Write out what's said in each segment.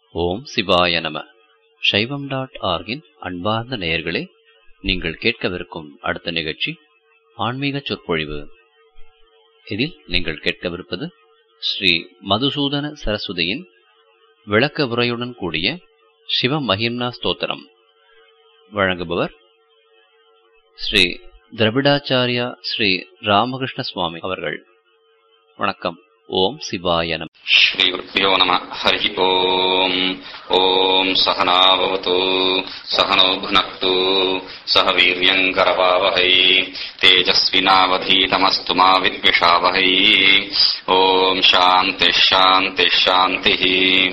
ஓம் சிவாய நம சைவம் டாட் ஆர்கின் அன்பார்ந்த நேயர்களே நீங்கள் கேட்கவிருக்கும் அடுத்த நிகழ்ச்சி ஆன்மீக சொற்பொழிவு இதில் நீங்கள் கேட்கவிருப்பது ஸ்ரீ மதுசூதன சரஸ்வதியின் விளக்க உரையுடன் கூடிய சிவ மகிம்னா ஸ்தோத்திரம் வழங்குபவர் ஸ்ரீ திரவிடாச்சாரியா ஸ்ரீ ராமகிருஷ்ண சுவாமி அவர்கள் வணக்கம் ஓம் சிவாய நம श्रीगुरुभ्यो नमः हरिः ओम् ॐ सहना भवतु सहनो भुनक्तु सह वीर्यम् करवावहै तेजस्विनावधीतमस्तु मा विद्विषावहै ॐ शान्तिः शान्तिः शान्तिः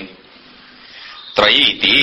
त्रयीति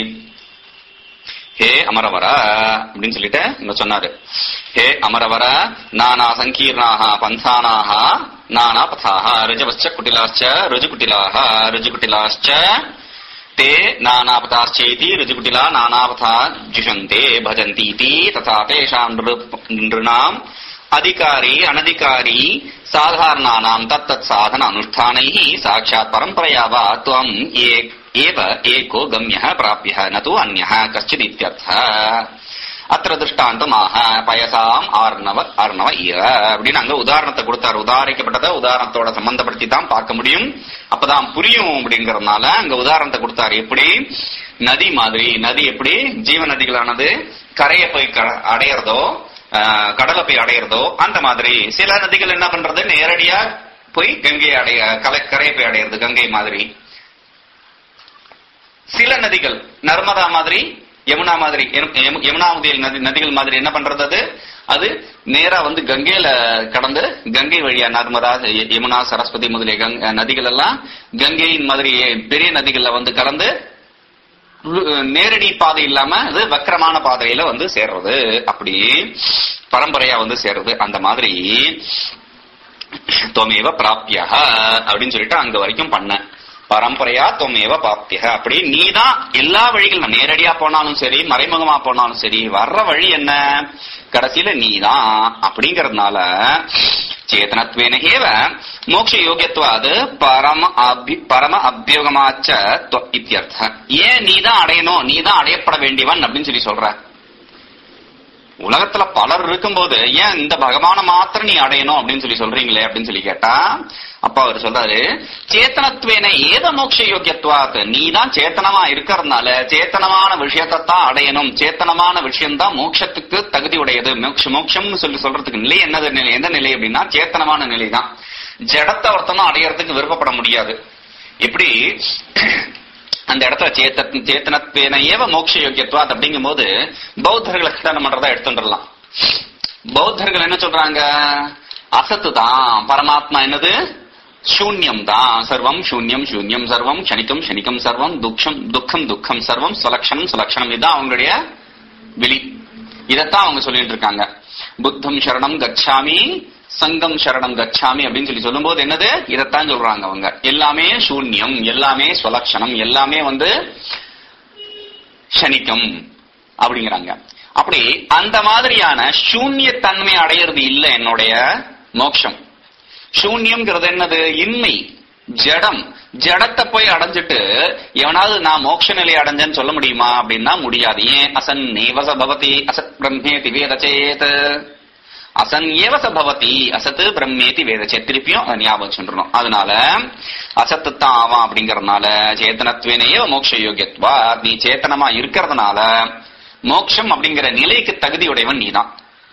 ஹே அமரவர அப்படின்னு சொல்லிட்டு இங்க சொன்னாரு ஹே அமரவர நானா சங்கீர்ணாக பந்தானாக நானா பதாக ருஜவச்ச குட்டிலாச்ச ருஜுகுட்டிலாக ருஜுகுட்டிலாச்ச ते नानापथाश्चेति ऋजुकुटिला नानापथा जुषन्ते भजन्तीति तथा तेषाम् नृणाम् अधिकारी अनधिकारी साधारणानाम् तत्तत् साधन अनुष्ठानैः साक्षात् परम्परया वा त्वम् एव एको गम्यः प्राप्यः न तु अन्यः कश्चिदित्यर्थः அத்திர திருஷ்டாந்தமாக பயசாம் ஆர்ணவ ஆர்ணவ ஈர அப்படின்னு அங்க உதாரணத்தை கொடுத்தாரு உதாரிக்கப்பட்டதை உதாரணத்தோட சம்பந்தப்படுத்தி தான் பார்க்க முடியும் அப்பதான் புரியும் அப்படிங்கறதுனால அங்க உதாரணத்தை கொடுத்தாரு எப்படி நதி மாதிரி நதி எப்படி ஜீவ நதிகளானது கரையை போய் அடையிறதோ கடலை போய் அடையிறதோ அந்த மாதிரி சில நதிகள் என்ன பண்றது நேரடியா போய் கங்கை அடைய கலை கரையை போய் அடையிறது கங்கை மாதிரி சில நதிகள் நர்மதா மாதிரி யமுனா மாதிரி யமுனா முதல் நதி நதிகள் மாதிரி என்ன பண்றது அது அது நேரா வந்து கங்கையில கடந்து கங்கை வழியா நர்மதா யமுனா சரஸ்வதி முதலிய நதிகள் எல்லாம் கங்கையின் மாதிரி பெரிய நதிகள்ல வந்து கலந்து நேரடி பாதை இல்லாம அது வக்கரமான பாதையில வந்து சேர்றது அப்படி பரம்பரையா வந்து சேர்றது அந்த மாதிரி தொமேவ பிராப்தியா அப்படின்னு சொல்லிட்டு அங்க வரைக்கும் பண்ண பரம்பரையா தொம்மேவ பாப்திய அப்படி நீதான் எல்லா வழிகளும் நேரடியா போனாலும் சரி மறைமுகமா போனாலும் சரி வர்ற வழி என்ன கடைசியில நீதான் அப்படிங்கறதுனால சேத்தனத்வேன ஏவ மோட்ச யோகியத்துவாது பரம அபி பரம அபியோகமாச்ச இத்தியர்த்த ஏன் நீதான் அடையணும் நீதான் அடையப்பட வேண்டியவன் அப்படின்னு சொல்லி சொல்ற உலகத்துல பலர் இருக்கும்போது ஏன் இந்த பகவான மாத்திரம் நீ அடையணும் அப்படின்னு சொல்லி சொல்றீங்களே அப்படின்னு சொல்லி கேட்டா அப்பா அவர் சொல்றாரு சேத்தனத்வேன ஏத மோட்ச யோக்கியத்துவாத் நீ தான் சேத்தனமா இருக்கிறதுனால சேத்தனமான விஷயத்தை தான் அடையணும் சேத்தனமான விஷயம் தான் மோட்சத்துக்கு தகுதி உடையது மோட்ச மோட்சம்னு சொல்லி சொல்றதுக்கு நிலை என்னது நிலை எந்த நிலை அப்படின்னா சேத்தனமான நிலை தான் ஜடத்தை ஒருத்தனும் அடையறதுக்கு விருப்பப்பட முடியாது எப்படி அந்த இடத்துல சேத்த சேத்தனத்வேன ஏவ மோட்ச யோக்கியத்துவாத் அப்படிங்கும் போது பௌத்தர்களை கண்டனம் பண்றதா எடுத்துடலாம் பௌத்தர்கள் என்ன சொல்றாங்க அசத்து தான் பரமாத்மா என்னது சூன்யம் தான் சர்வம் சூன்யம் சூன்யம் சர்வம் க்ஷணிக்கம் க்ஷணிக்கம் சர்வம் துக்கம் துக்கம் துக்கம் சர்வம் சுலக்ஷணம் சுலக்ஷணம் இதுதான் அவங்களுடைய வெளி இதத்தான் அவங்க சொல்லிட்டு இருக்காங்க புத்தம் சரணம் கச்சாமி சங்கம் சரணம் கச்சாமி அப்படின்னு சொல்லி சொல்லும்போது என்னது இதைத்தான் சொல்றாங்க அவங்க எல்லாமே சூன்யம் எல்லாமே சுலக்ஷணம் எல்லாமே வந்து ஷணிக்கம் அப்படிங்கிறாங்க அப்படி அந்த மாதிரியான சூன்ய தன்மை அடையிறது இல்லை என்னுடைய மோட்சம் சூன்யம்ங்கிறது என்னது இன்மை ஜடம் ஜடத்தை போய் அடைஞ்சிட்டு எவனாவது நான் மோட்ச நிலை அடைஞ்சேன்னு சொல்ல முடியுமா அப்படின்னா முடியாது ஏன் அசன் நேவச பவதி அசத் பிரம்மேதி வேதச்சேத் அசன் ஏவச பவதி அசத்து பிரம்மேதி வேதச்சே திருப்பியும் அதை ஞாபகம் சொல்றணும் அதனால அசத்து தான் ஆவான் அப்படிங்கறதுனால சேத்தனத்வேனையே மோட்ச யோகியத்வா நீ சேத்தனமா இருக்கிறதுனால மோட்சம் அப்படிங்கிற நிலைக்கு தகுதியுடையவன் நீதான்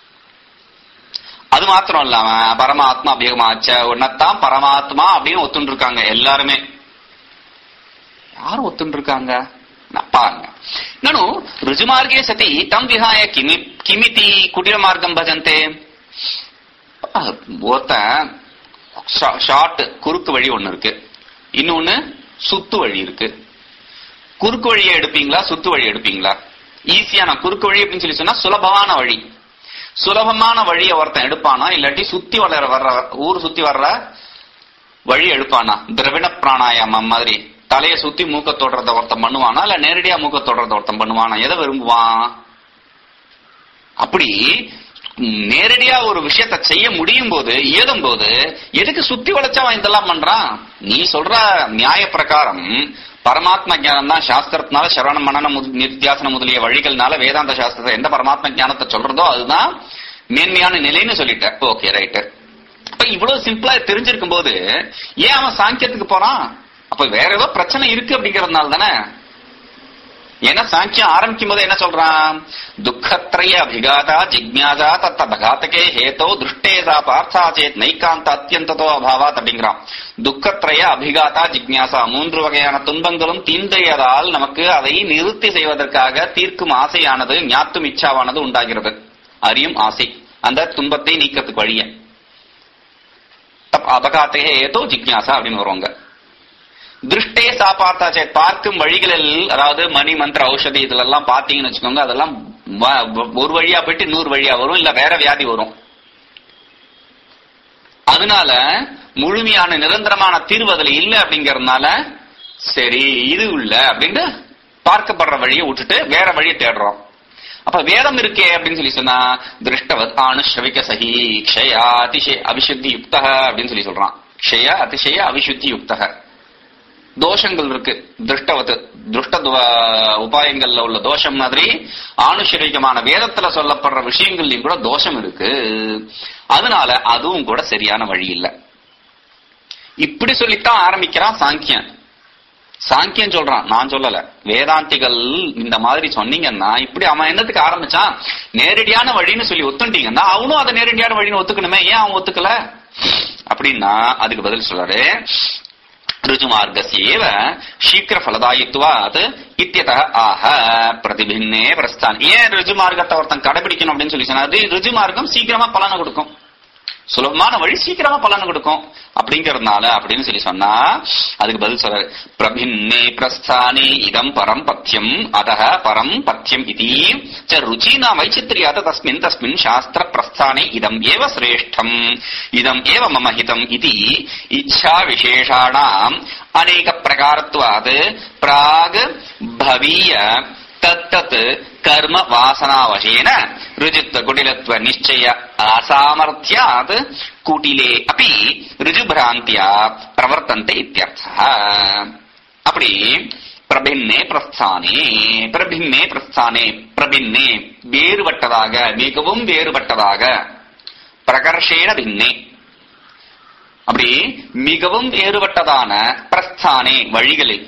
அது மாத்திரம் இல்லாம பரமாத்மா அபியகமாச்ச உன்னத்தான் பரமாத்மா அப்படின்னு ஒத்துண்டு இருக்காங்க எல்லாருமே யாரும் ஒத்துண்டு இருக்காங்க பாருங்க நனு ருஜுமார்கே சதி தம் விஹாய கிமி கிமிதி குடிர மார்க்கம் பஜந்தே ஒருத்தன் ஷார்ட் குறுக்கு வழி ஒண்ணு இருக்கு இன்னொன்னு சுத்து வழி இருக்கு குறுக்கு வழியை எடுப்பீங்களா சுத்து வழி எடுப்பீங்களா ஈஸியான குறுக்கு வழி அப்படின்னு சொல்லி சொன்னா சுலபமான வழி சுலபமான வழியை ஒருத்தன் எடுப்பானா இல்லாட்டி சுத்தி வளர வர்ற ஊர் சுத்தி வர்ற வழி எடுப்பானா திரவிட பிராணாயாமம் மாதிரி தலையை சுத்தி மூக்க தொடுறத ஒருத்தன் பண்ணுவானா இல்ல நேரடியா மூக்க தொடுறத ஒருத்தன் பண்ணுவானா எதை விரும்புவான் அப்படி நேரடியா ஒரு விஷயத்த செய்ய முடியும் போது ஏதும் போது எதுக்கு சுத்தி வளைச்சவன் இதெல்லாம் பண்றான் நீ சொல்ற நியாய பிரகாரம் பரமாத்ம ஞானம் தான் சாஸ்திரத்தினால சரவண மனன முத- நித்தியாசன முதலிய வழிகள்னால வேதாந்த சாஸ்திரத்தை எந்த பரமாத்ம ஞானத்தை சொல்றதோ அதுதான் மேன்மையான நிலைன்னு சொல்லிட்டேன் ஓகே ரைட்டு அப்ப இவ்வளவு சிம்பிளா தெரிஞ்சிருக்கும் போது ஏன் அவன் சாங்கியத்துக்கு போறான் அப்ப வேற ஏதோ பிரச்சனை இருக்கு அப்படிங்கறதுனால தானே ஏன்னா சாங்கியம் ஆரம்பிக்கும் போது என்ன சொல்றான் துக்கத்ரய அபிகாதா ஜிக்ஞாசா தத்தபகாத்தகே ஹேதோ திருஷ்டேதா பார்த்தா சேத் நைகாந்த அத்தியந்ததோ அபாவாத் அப்படிங்கிறான் துக்கத்ரய அபிகாதா ஜிக்ஞாசா மூன்று வகையான துன்பங்களும் தீந்தையதால் நமக்கு அதை நிறுத்தி செய்வதற்காக தீர்க்கும் ஆசையானது ஞாத்தும் இச்சாவானது உண்டாகிறது அறியும் ஆசை அந்த துன்பத்தை நீக்கிறதுக்கு வழிய தப் அபகாத்தகே ஹேதோ ஜிக்ஞாசா அப்படின்னு வருவாங்க திருஷ்டே சாப்பாத்தா சே பார்க்கும் வழிகளில் அதாவது மணி மந்திர ஔஷதி இதுல எல்லாம் பாத்தீங்கன்னு வச்சுக்கோங்க அதெல்லாம் வ- வ- ஒரு வழியா போயிட்டு இன்னொரு வழியா வரும் இல்ல வேற வியாதி வரும் அதனால முழுமையான நிரந்தரமான தீர்வு அதுல இல்ல அப்படிங்கறதுனால சரி இது இல்ல அப்படின்னு பார்க்கப்படுற வழியை விட்டுட்டு வேற வழியை தேடுறோம் அப்ப வேதம் இருக்கே அப்படின்னு சொல்லி சொன்னா திருஷ்டவத் அனுஷ்ரவிக சகி க்ஷயா அதிசய அபிசுத்தி யுக்த அப்படின்னு சொல்லி சொல்றான் க்ஷய அதிசய அபிசுத்தி யுக்தக தோஷங்கள் இருக்கு திருஷ்டவத்து திருஷ்ட துவ- உபாயங்கள்ல உள்ள தோஷம் மாதிரி ஆணுஷரிகமான வேதத்துல சொல்லப்படுற விஷயங்கள்லயும் கூட தோஷம் இருக்கு அதனால அதுவும் கூட சரியான வழி இல்ல இப்படி சொல்லித்தான் ஆரம்பிக்கிறான் சாங்கியன் சாங்கியம் சொல்றான் நான் சொல்லல வேதாந்திகள் இந்த மாதிரி சொன்னீங்கன்னா இப்படி அவன் என்னத்துக்கு ஆரம்பிச்சான் நேரடியான வழின்னு சொல்லி ஒத்துட்டீங்கன்னா அவனும் அதை நேரடியான வழின்னு ஒத்துக்கணுமே ஏன் அவன் ஒத்துக்கல அப்படின்னா அதுக்கு பதில் சொல்றாரு ருஜுமார்கஸ்யேவ சீக்கிர ஃபலதாயித்வாத் இத்தியதः ஆஹ பிரதிபின்னே பிரஸ்தான் ஏன் ருஜுமார்க்கத்தை ஒருத்தன் கடைபிடிக்கணும் அப்படின்னு சொல்லி சொன்னா அது ருஜுமார்க்கம் சீக்கிரமா பலனை கொடுக்கும் சுலபமான வழி சீக்கிரமா பலன் கொடுக்கும் அப்படிங்கறதுனால அப்படின்னு சொல்லி சொன்னா அதுக்கு பதில் சொல்றாரு பிரபின்னே பிரஸ்தானே இதம் பரம் பத்தியம் அதஹ பரம் பத்தியம் இதி ச ருச்சினா வைச்சித்ரியாத தஸ்மின் தஸ்மின் சாஸ்திர பிரஸ்தானே இதம் ஏவ சிரேஷ்டம் இதம் ஏவ மம ஹிதம் இதி இச்சா விசேஷாணாம் அநேக பிரகாரத்வாத் பிராக் பவீய தத்தத் கர்ம வாசனாவசேன ருஜுத்வ குடிலத்வ நிச்சய அசாமர்த்தியாத் குட்டிலே அப்படி ருஜுபிராந்தியா பிரவர்த்தந்தை இத்தியர்த்தः அப்படி பிரபின்னே பிரஸ்தானே பிரபின்னே பிரஸ்தானே பிரபின்னே வேறுபட்டதாக மிகவும் வேறுபட்டதாக பிரகர்ஷேன பின்னே அப்படி மிகவும் வேறுபட்டதான பிரஸ்தானே வழிகளில்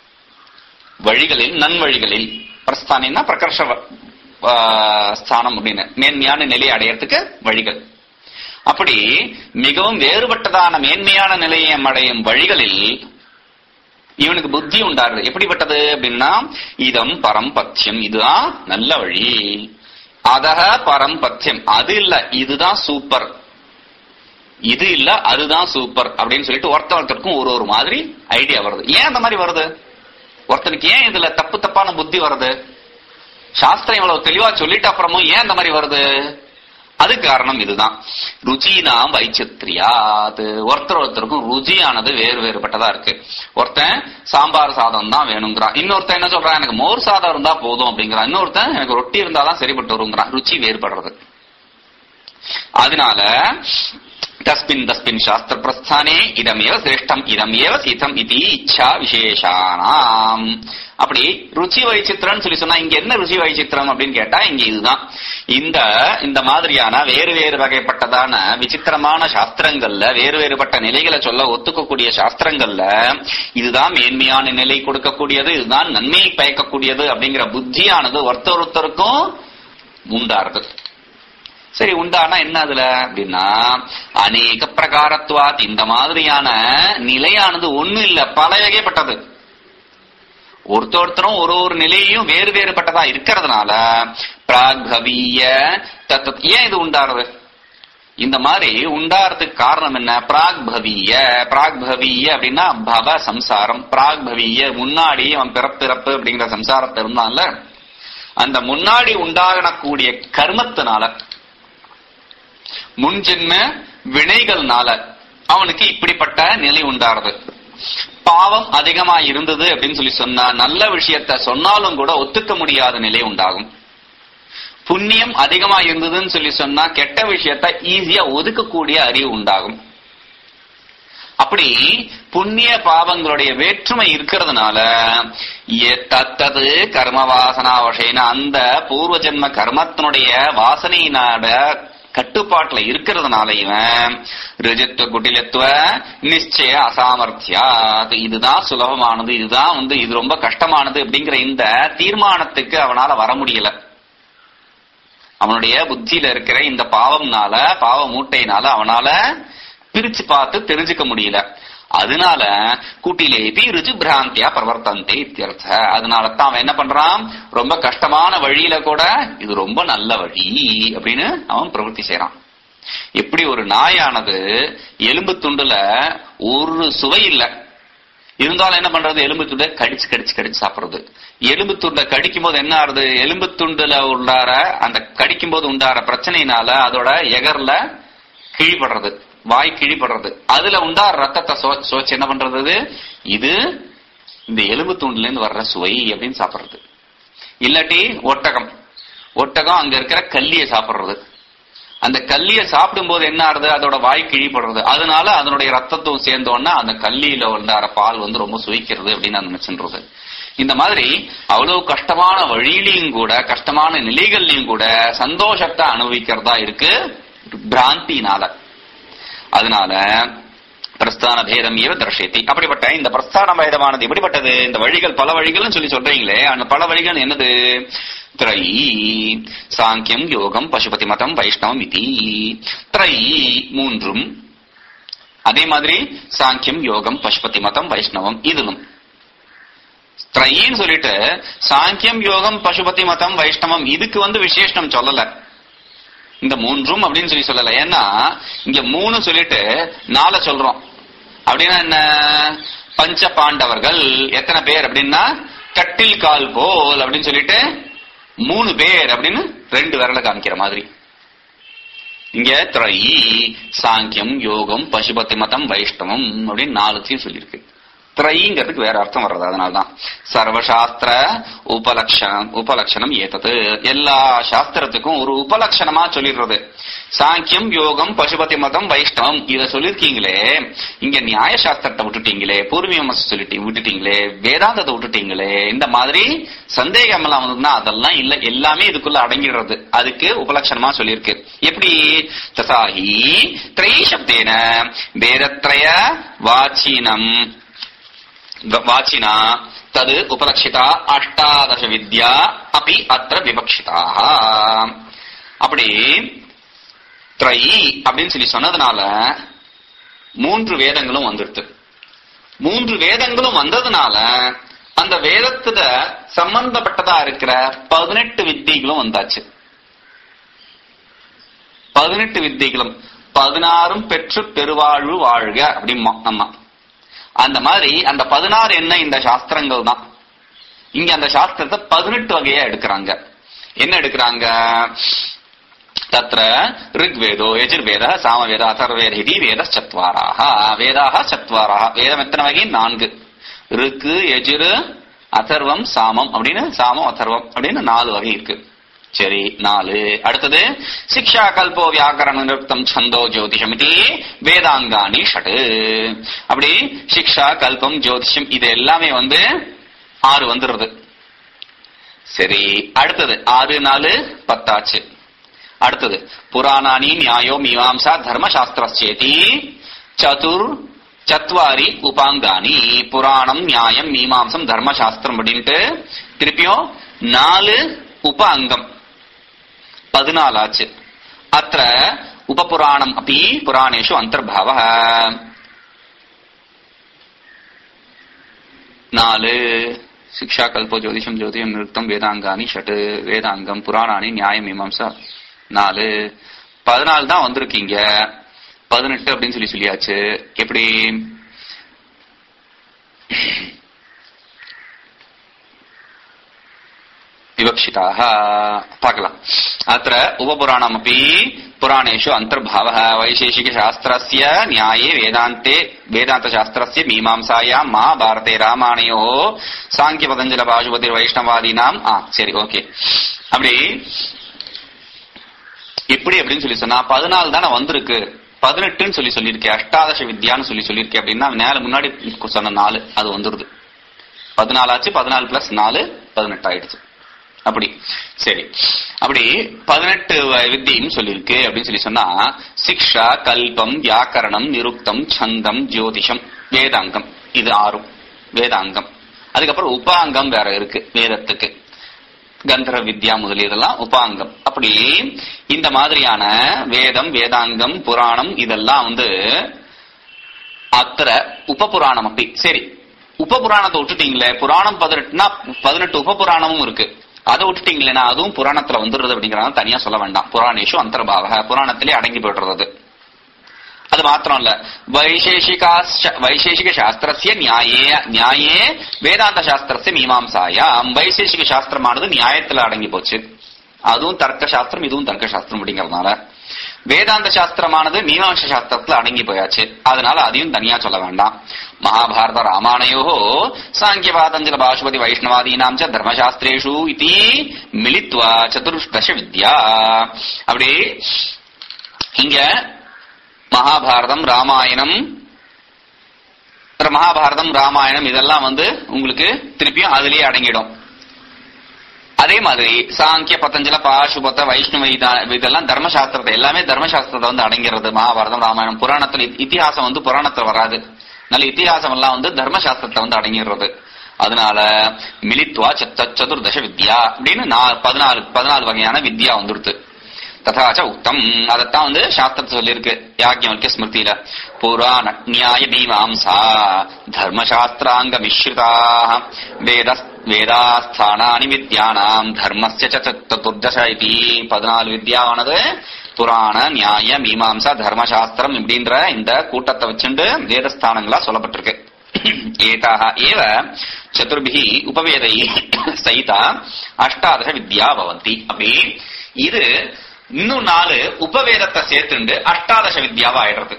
வழிகளில் நன்வழிகளில் பிரஸ்தானின்னா பிரகர்ஷ வ- ஆ, ஸ்தானம் அப்படின்னு மேன்மையான நிலையை அடையறதுக்கு வழிகள் அப்படி மிகவும் வேறுபட்டதான மேன்மையான நிலையை அடையும் வழிகளில் இவனுக்கு புத்தி உண்டாருது எப்படிப்பட்டது அப்படின்னா இதம் பரம்பத்தியம் இதுதான் நல்ல வழி அதக பரம்பத்தியம் அது இல்ல இதுதான் சூப்பர் இது இல்ல அதுதான் சூப்பர் அப்படின்னு சொல்லிட்டு ஒருத்த ஒருத்தருக்கும் ஒரு ஒரு மாதிரி ஐடியா வருது ஏன் அந்த மாதிரி வருது ஒருத்தனுக்கு ஏன் இதுல தப்பு தப்பான புத்தி வருது சாஸ்திரம் இவ்வளவு தெளிவா சொல்லிட்ட அப்புறமும் ஏன் அந்த மாதிரி வருது அது காரணம் இதுதான் ருச்சினாம் வைச்சித்ரியா அது ஒருத்தர் ஒருத்தருக்கும் ருச்சியானது வேறு வேறுபட்டதா இருக்கு ஒருத்தன் சாம்பார் சாதம் தான் வேணுங்கிறான் இன்னொருத்தன் என்ன சொல்றான் எனக்கு மோர் சாதம் இருந்தா போதும் அப்படிங்கிறான் இன்னொருத்தன் எனக்கு ரொட்டி இருந்தாதான் சரிப்பட்டு வருங்கிறான் ருச்சி வேறுபடுறது அதனால தஸ்மின் தஸ்மின் சாஸ்திர பிரஸ்தானே இதமேவ சிரேஷ்டம் இதமேவ சீதம் இது இச்சா விசேஷானாம் அப்படி ருச்சி வைச்சித்திரம்னு சொல்லி சொன்னா இங்க என்ன ருச்சி வைச்சித்திரம் அப்படின்னு கேட்டா இங்க இதுதான் இந்த இந்த மாதிரியான வேறு வேறு வகைப்பட்டதான விசித்திரமான சாஸ்திரங்கள்ல வேறு வேறுபட்ட நிலைகளை சொல்ல ஒத்துக்கக்கூடிய சாஸ்திரங்கள்ல இதுதான் மேன்மையான நிலை கொடுக்கக்கூடியது இதுதான் நன்மையை பயக்கக்கூடியது அப்படிங்கிற புத்தியானது ஒருத்தர் ஒருத்தருக்கும் உண்டாருது சரி உண்டானா என்ன அதுல அப்படின்னா அநேக பிரகாரத்துவாத் இந்த மாதிரியான நிலையானது ஒண்ணு இல்ல பல வகைப்பட்டது ஒருத்த ஒருத்தரும் ஒரு ஒரு நிலையும் வேறு வேறுபட்டதா இருக்கிறதுனால பிராக்பவீய தத்தத் ஏன் இது உண்டாருது இந்த மாதிரி உண்டாறதுக்கு காரணம் என்ன பிராக்பவீய பிராக்பவீய அப்படின்னா பவ சம்சாரம் பிராக்பவீய முன்னாடி அவன் பிறப்பிறப்பு அப்படிங்கிற சம்சாரத்தை இருந்தான்ல அந்த முன்னாடி உண்டாகக்கூடிய கர்மத்தினால முன்ஜென்ம வினைகள்னால அவனுக்கு இப்படிப்பட்ட நிலை உண்டாருது பாவம் அதிகமா இருந்தது அப்படின்னு சொல்லி சொன்னா நல்ல விஷயத்த சொன்னாலும் கூட ஒத்துக்க முடியாத நிலை உண்டாகும் புண்ணியம் அதிகமா இருந்ததுன்னு சொல்லி சொன்னா கெட்ட விஷயத்த ஈஸியா ஒதுக்கக்கூடிய அறிவு உண்டாகும் அப்படி புண்ணிய பாவங்களுடைய வேற்றுமை இருக்கிறதுனால எ- தத்தது கர்ம வாசனா வசைன அந்த பூர்வ ஜென்ம கர்மத்தினுடைய வாசனையினாட கட்டுப்பாட்டுல இருக்கிறதுனால இவன் ரிஜத்துவ குட்டிலத்துவ நிச்சய அசாமர்த்தியா இதுதான் சுலபமானது இதுதான் வந்து இது ரொம்ப கஷ்டமானது அப்படிங்கிற இந்த தீர்மானத்துக்கு அவனால வர முடியல அவனுடைய புத்தியில இருக்கிற இந்த பாவம்னால பாவ மூட்டையினால அவனால பிரிச்சு பார்த்து தெரிஞ்சுக்க முடியல அதனால கூட்டிலேபி ருஜு பிராந்தியா பிரவர்த்தந்தே இத்தியர்த்த அதனால தான் அவன் என்ன பண்றான் ரொம்ப கஷ்டமான வழியில கூட இது ரொம்ப நல்ல வழி அப்படின்னு அவன் பிரவൃத்தி செய்யறான் எப்படி ஒரு நாயானது எலும்பு துண்டுல ஒரு சுவை இல்ல இருந்தாலும் என்ன பண்றது எலும்பு துண்டை கடிச்சு கடிச்சு கடிச்சு சாப்பிடுறது எலும்பு துண்டை கடிக்கும் போது என்ன ஆறுது எலும்பு துண்டுல உள்ளார அந்த கடிக்கும் போது உண்டார பிரச்சனையினால அதோட எகர்ல கிழிபடுறது வாய் கிழிபடுறது அதுல உண்டார ரத்தத்தை சோ- சோச்சு என்ன பண்றது இது இந்த எலும்பு துண்டுல இருந்து வர்ற சுவை அப்படின்னு சாப்பிடுறது இல்லாட்டி ஒட்டகம் ஒட்டகம் அங்க இருக்கிற கல்லியை சாப்பிடுறது அந்த கல்லிய சாப்பிடும் போது என்ன ஆறுது அதோட வாய் கிழிபடுறது அதனால அதனுடைய ரத்தத்தும் சேர்ந்தோன்னா அந்த கல்லியில உண்டார பால் வந்து ரொம்ப சுவைக்கிறது அப்படின்னு அந்த நினைச்சுன்றது இந்த மாதிரி அவ்வளவு கஷ்டமான வழியிலையும் கூட கஷ்டமான நிலைகள்லயும் கூட சந்தோஷத்தை அனுபவிக்கிறதா இருக்கு பிராந்தினால அதனால பிரஸ்தான பேதம் ஏவ தர்ஷயத்தி அப்படிப்பட்ட இந்த பிரஸ்தான பேதமானது எப்படிப்பட்டது இந்த வழிகள் பல வழிகள்னு சொல்லி சொல்றீங்களே அந்த பல வழிகள் என்னது திரை சாங்கியம் யோகம் பசுபதி மதம் வைஷ்ணவம் இதி திரை மூன்றும் அதே மாதிரி சாங்கியம் யோகம் பசுபதி மதம் வைஷ்ணவம் இதுவும் திரையின்னு சொல்லிட்டு சாங்கியம் யோகம் பசுபதி மதம் வைஷ்ணவம் இதுக்கு வந்து விசேஷனம் சொல்லல இந்த மூன்றும் அப்படின்னு சொல்லி சொல்லல ஏன்னா இங்க மூணு சொல்லிட்டு நால சொல்றோம் அப்படின்னா என்ன பஞ்ச பாண்டவர்கள் எத்தனை பேர் அப்படின்னா கட்டில் கால் போல் அப்படின்னு சொல்லிட்டு மூணு பேர் அப்படின்னு ரெண்டு விரல காமிக்கிற மாதிரி இங்க திரை சாங்கியம் யோகம் பசுபதி மதம் வைஷ்ணவம் அப்படின்னு நாலுத்தையும் சொல்லியிருக்கு திரைங்கிறதுக்கு வேற அர்த்தம் வர்றது அதனால்தான் சர்வசாஸ்திர உபலட்சணம் உபலட்சணம் ஏத்தது எல்லா சாஸ்திரத்துக்கும் ஒரு உபலட்சணமா சொல்லிடுறது சாங்கியம் யோகம் பசுபதி மதம் வைஷ்ணவம் இத சொல்லிருக்கீங்களே இங்க நியாய சாஸ்திரத்தை விட்டுட்டீங்களே பூர்வீகமஸ் சொல்லிட்டு விட்டுட்டீங்களே வேதாந்தத்தை விட்டுட்டீங்களே இந்த மாதிரி சந்தேகம் எல்லாம் வந்ததுன்னா அதெல்லாம் இல்ல எல்லாமே இதுக்குள்ள அடங்கிடுறது அதுக்கு உபலட்சணமா சொல்லியிருக்கு எப்படி தசாஹி திரை சப்தேன வேதத்ரய வாச்சினம் வாச்சினா தது உபலட்சிதா அஷ்டாதச வித்யா அப்படி அத்திர விபக்ஷிதாக அப்படி த்ரை அப்படின்னு சொல்லி சொன்னதுனால மூன்று வேதங்களும் வந்துடுது மூன்று வேதங்களும் வந்ததுனால அந்த வேதத்துல சம்பந்தப்பட்டதா இருக்கிற பதினெட்டு வித்திகளும் வந்தாச்சு பதினெட்டு வித்திகளும் பதினாறும் பெற்று பெருவாழ்வு வாழ்க அப்படிமா நம்ம அந்த மாதிரி அந்த பதினாறு என்ன இந்த சாஸ்திரங்கள் தான் இங்க அந்த சாஸ்திரத்தை பதினெட்டு வகையா எடுக்கிறாங்க என்ன எடுக்கிறாங்க தத்ர ரிக்வேதோ யஜுர்வேத சாமவேத அதர்வேத இதி வேத சத்வாராக வேதாக சத்வாராக வேதம் எத்தனை வகை நான்கு ருக்கு எஜுரு அதர்வம் சாமம் அப்படின்னு சாமம் அதர்வம் அப்படின்னு நாலு வகை இருக்கு சரி நாலு அடுத்தது சிக்ஷா கல்போ வியாக்கரண நிருப்தம் சந்தோ ஜோதிஷம் இது வேதாங்காணி ஷட்டு அப்படி சிக்ஷா கல்பம் ஜோதிஷம் இது எல்லாமே வந்து ஆறு வந்துடுறது சரி அடுத்தது ஆறு நாலு பத்தாச்சு அடுத்தது புராணானி நியாயோ மீமாம்சா தர்மசாஸ்திரச்சேதி சதுர் சத்வாரி உபாங்கானி புராணம் நியாயம் மீமாம்சம் தர்மசாஸ்திரம் அப்படின்ட்டு திருப்பியும் நாலு உப அங்கம் பதினாலாச்சு அத்த உபபுராணம் அப்படி புராணேஷு அந்தர்பாவ நாலு சிக்ஷா கல்போ ஜோதிஷம் ஜோதிஷம் நிறுத்தம் வேதாங்கானி ஷட்டு வேதாங்கம் புராணானி நியாயம் மீமாம்சா நாலு பதினாலு தான் வந்திருக்கீங்க பதினெட்டு அப்படின்னு சொல்லி சொல்லியாச்சு எப்படி விவக்ஷிதாக பார்க்கலாம் அத்த உபபுராணம் அப்படி புராணேஷு அந்தர்பாவ வைசேஷிக சாஸ்திரஸ்ய நியாயே வேதாந்தே வேதாந்த சாஸ்திரஸ்ய மீமாம்சாயாம் மகாபாரதே ராமாயணயோ சாங்கிய பதஞ்சல பாசுபதி வைஷ்ணவாதீனாம் ஆ சரி ஓகே அப்படி இப்படி அப்படின்னு சொல்லி சொன்னா பதினாலு தானே வந்திருக்கு பதினெட்டுன்னு சொல்லி சொல்லியிருக்கேன் அஷ்டாதச வித்யான்னு சொல்லி சொல்லியிருக்கேன் அப்படின்னா மேல முன்னாடி சொன்ன நாலு அது வந்துருது பதினாலு ஆச்சு பதினாலு பிளஸ் நாலு பதினெட்டு ஆயிடுச்சு அப்படி சரி அப்படி பதினெட்டு வித்தியும் சொல்லியிருக்கு அப்படின்னு சொல்லி சொன்னா சிக்ஷா கல்பம் வியாக்கரணம் நிருக்தம் சந்தம் ஜோதிஷம் வேதாங்கம் இது ஆறும் வேதாங்கம் அதுக்கப்புறம் உபாங்கம் வேற இருக்கு வேதத்துக்கு கந்தர வித்யா முதலியதெல்லாம் உபாங்கம் அப்படி இந்த மாதிரியான வேதம் வேதாங்கம் புராணம் இதெல்லாம் வந்து அத்திர உப புராணம் அப்படி சரி உப புராணத்தை விட்டுட்டீங்களே புராணம் பதினெட்டுனா பதினெட்டு உப புராணமும் இருக்கு அதை விட்டுட்டீங்களேனா அதுவும் புராணத்துல வந்துடுறது அப்படிங்கறத தனியா சொல்ல வேண்டாம் புராணேஷு அந்தர்பாவ புராணத்திலே அடங்கி போயிடுறது அது மாத்திரம் இல்ல வைசேஷிகா வைசேஷிக சாஸ்திரஸ்ய நியாயே நியாயே வேதாந்த சாஸ்திரஸ்ய மீமாம்சாயாம் வைசேஷிக சாஸ்திரமானது நியாயத்துல அடங்கி போச்சு அதுவும் தர்க்க சாஸ்திரம் இதுவும் தர்க்க சாஸ்திரம் அப்படிங்கறதுனால வேதாந்த சாஸ்திரமானது மீமாம்ச சாஸ்திரத்துல அடங்கி போயாச்சு அதனால அதையும் தனியா சொல்ல வேண்டாம் மகாபாரத ராமாயணயோ சாங்கியவாதஞ்சல பாசுபதி வைஷ்ணவாதீனாம் ச தர்மசாஸ்திரேஷு இதி மிலித்வா சதுர்தச வித்யா அப்படி இங்க மகாபாரதம் ராமாயணம் மகாபாரதம் ராமாயணம் இதெல்லாம் வந்து உங்களுக்கு திருப்பியும் அதுலயே அடங்கிடும் அதே மாதிரி சாங்கிய பத்தஞ்சல பாசுபத்த வைஷ்ணவ இதா- இதெல்லாம் தர்மசாஸ்திரத்தை எல்லாமே தர்மசாஸ்திரத்தை வந்து அடங்கிறது மகாபாரதம் ராமாயணம் புராணத்துல இ- இத்திஹாசம் வந்து புராணத்துல வராது நல்ல இத்திஹாசம் எல்லாம் வந்து தர்மசாஸ்திரத்தை வந்து அடங்கிடுறது அதனால மிலித்வா சத்த சதுர்தச வித்யா அப்படின்னு நா- பதினாலு பதினாலு வகையான வித்யா வந்துடுது ததாச்ச உக்தம் அதத்தான் வந்து சாஸ்திரத்தை சொல்லியிருக்கு யாக்ஞவல்ய ஸ்மிருதியில புராண நியாய மீமாம்சா தர்மசாஸ்திராங்க மிஸ்ருதாக வேத வேதாஸ்தானானி வித்யானாம் தர்மஸ்ய ச சதுர்தச இது பதினாலு வித்யாவானது புராண நியாய மீமாம்சா தர்மசாஸ்திரம் இப்படின்ற இந்த கூட்டத்தை வச்சுண்டு வேதஸ்தானங்களா சொல்லப்பட்டிருக்கு ஏதாக ஏவ சதுர்பிகி உபவேதை சகிதா அஷ்டாதச வித்யா பவந்தி அப்படி இது இன்னும் நாலு உபவேதத்தை சேர்த்துண்டு அஷ்டாதச வித்யாவா ஆயிடுறது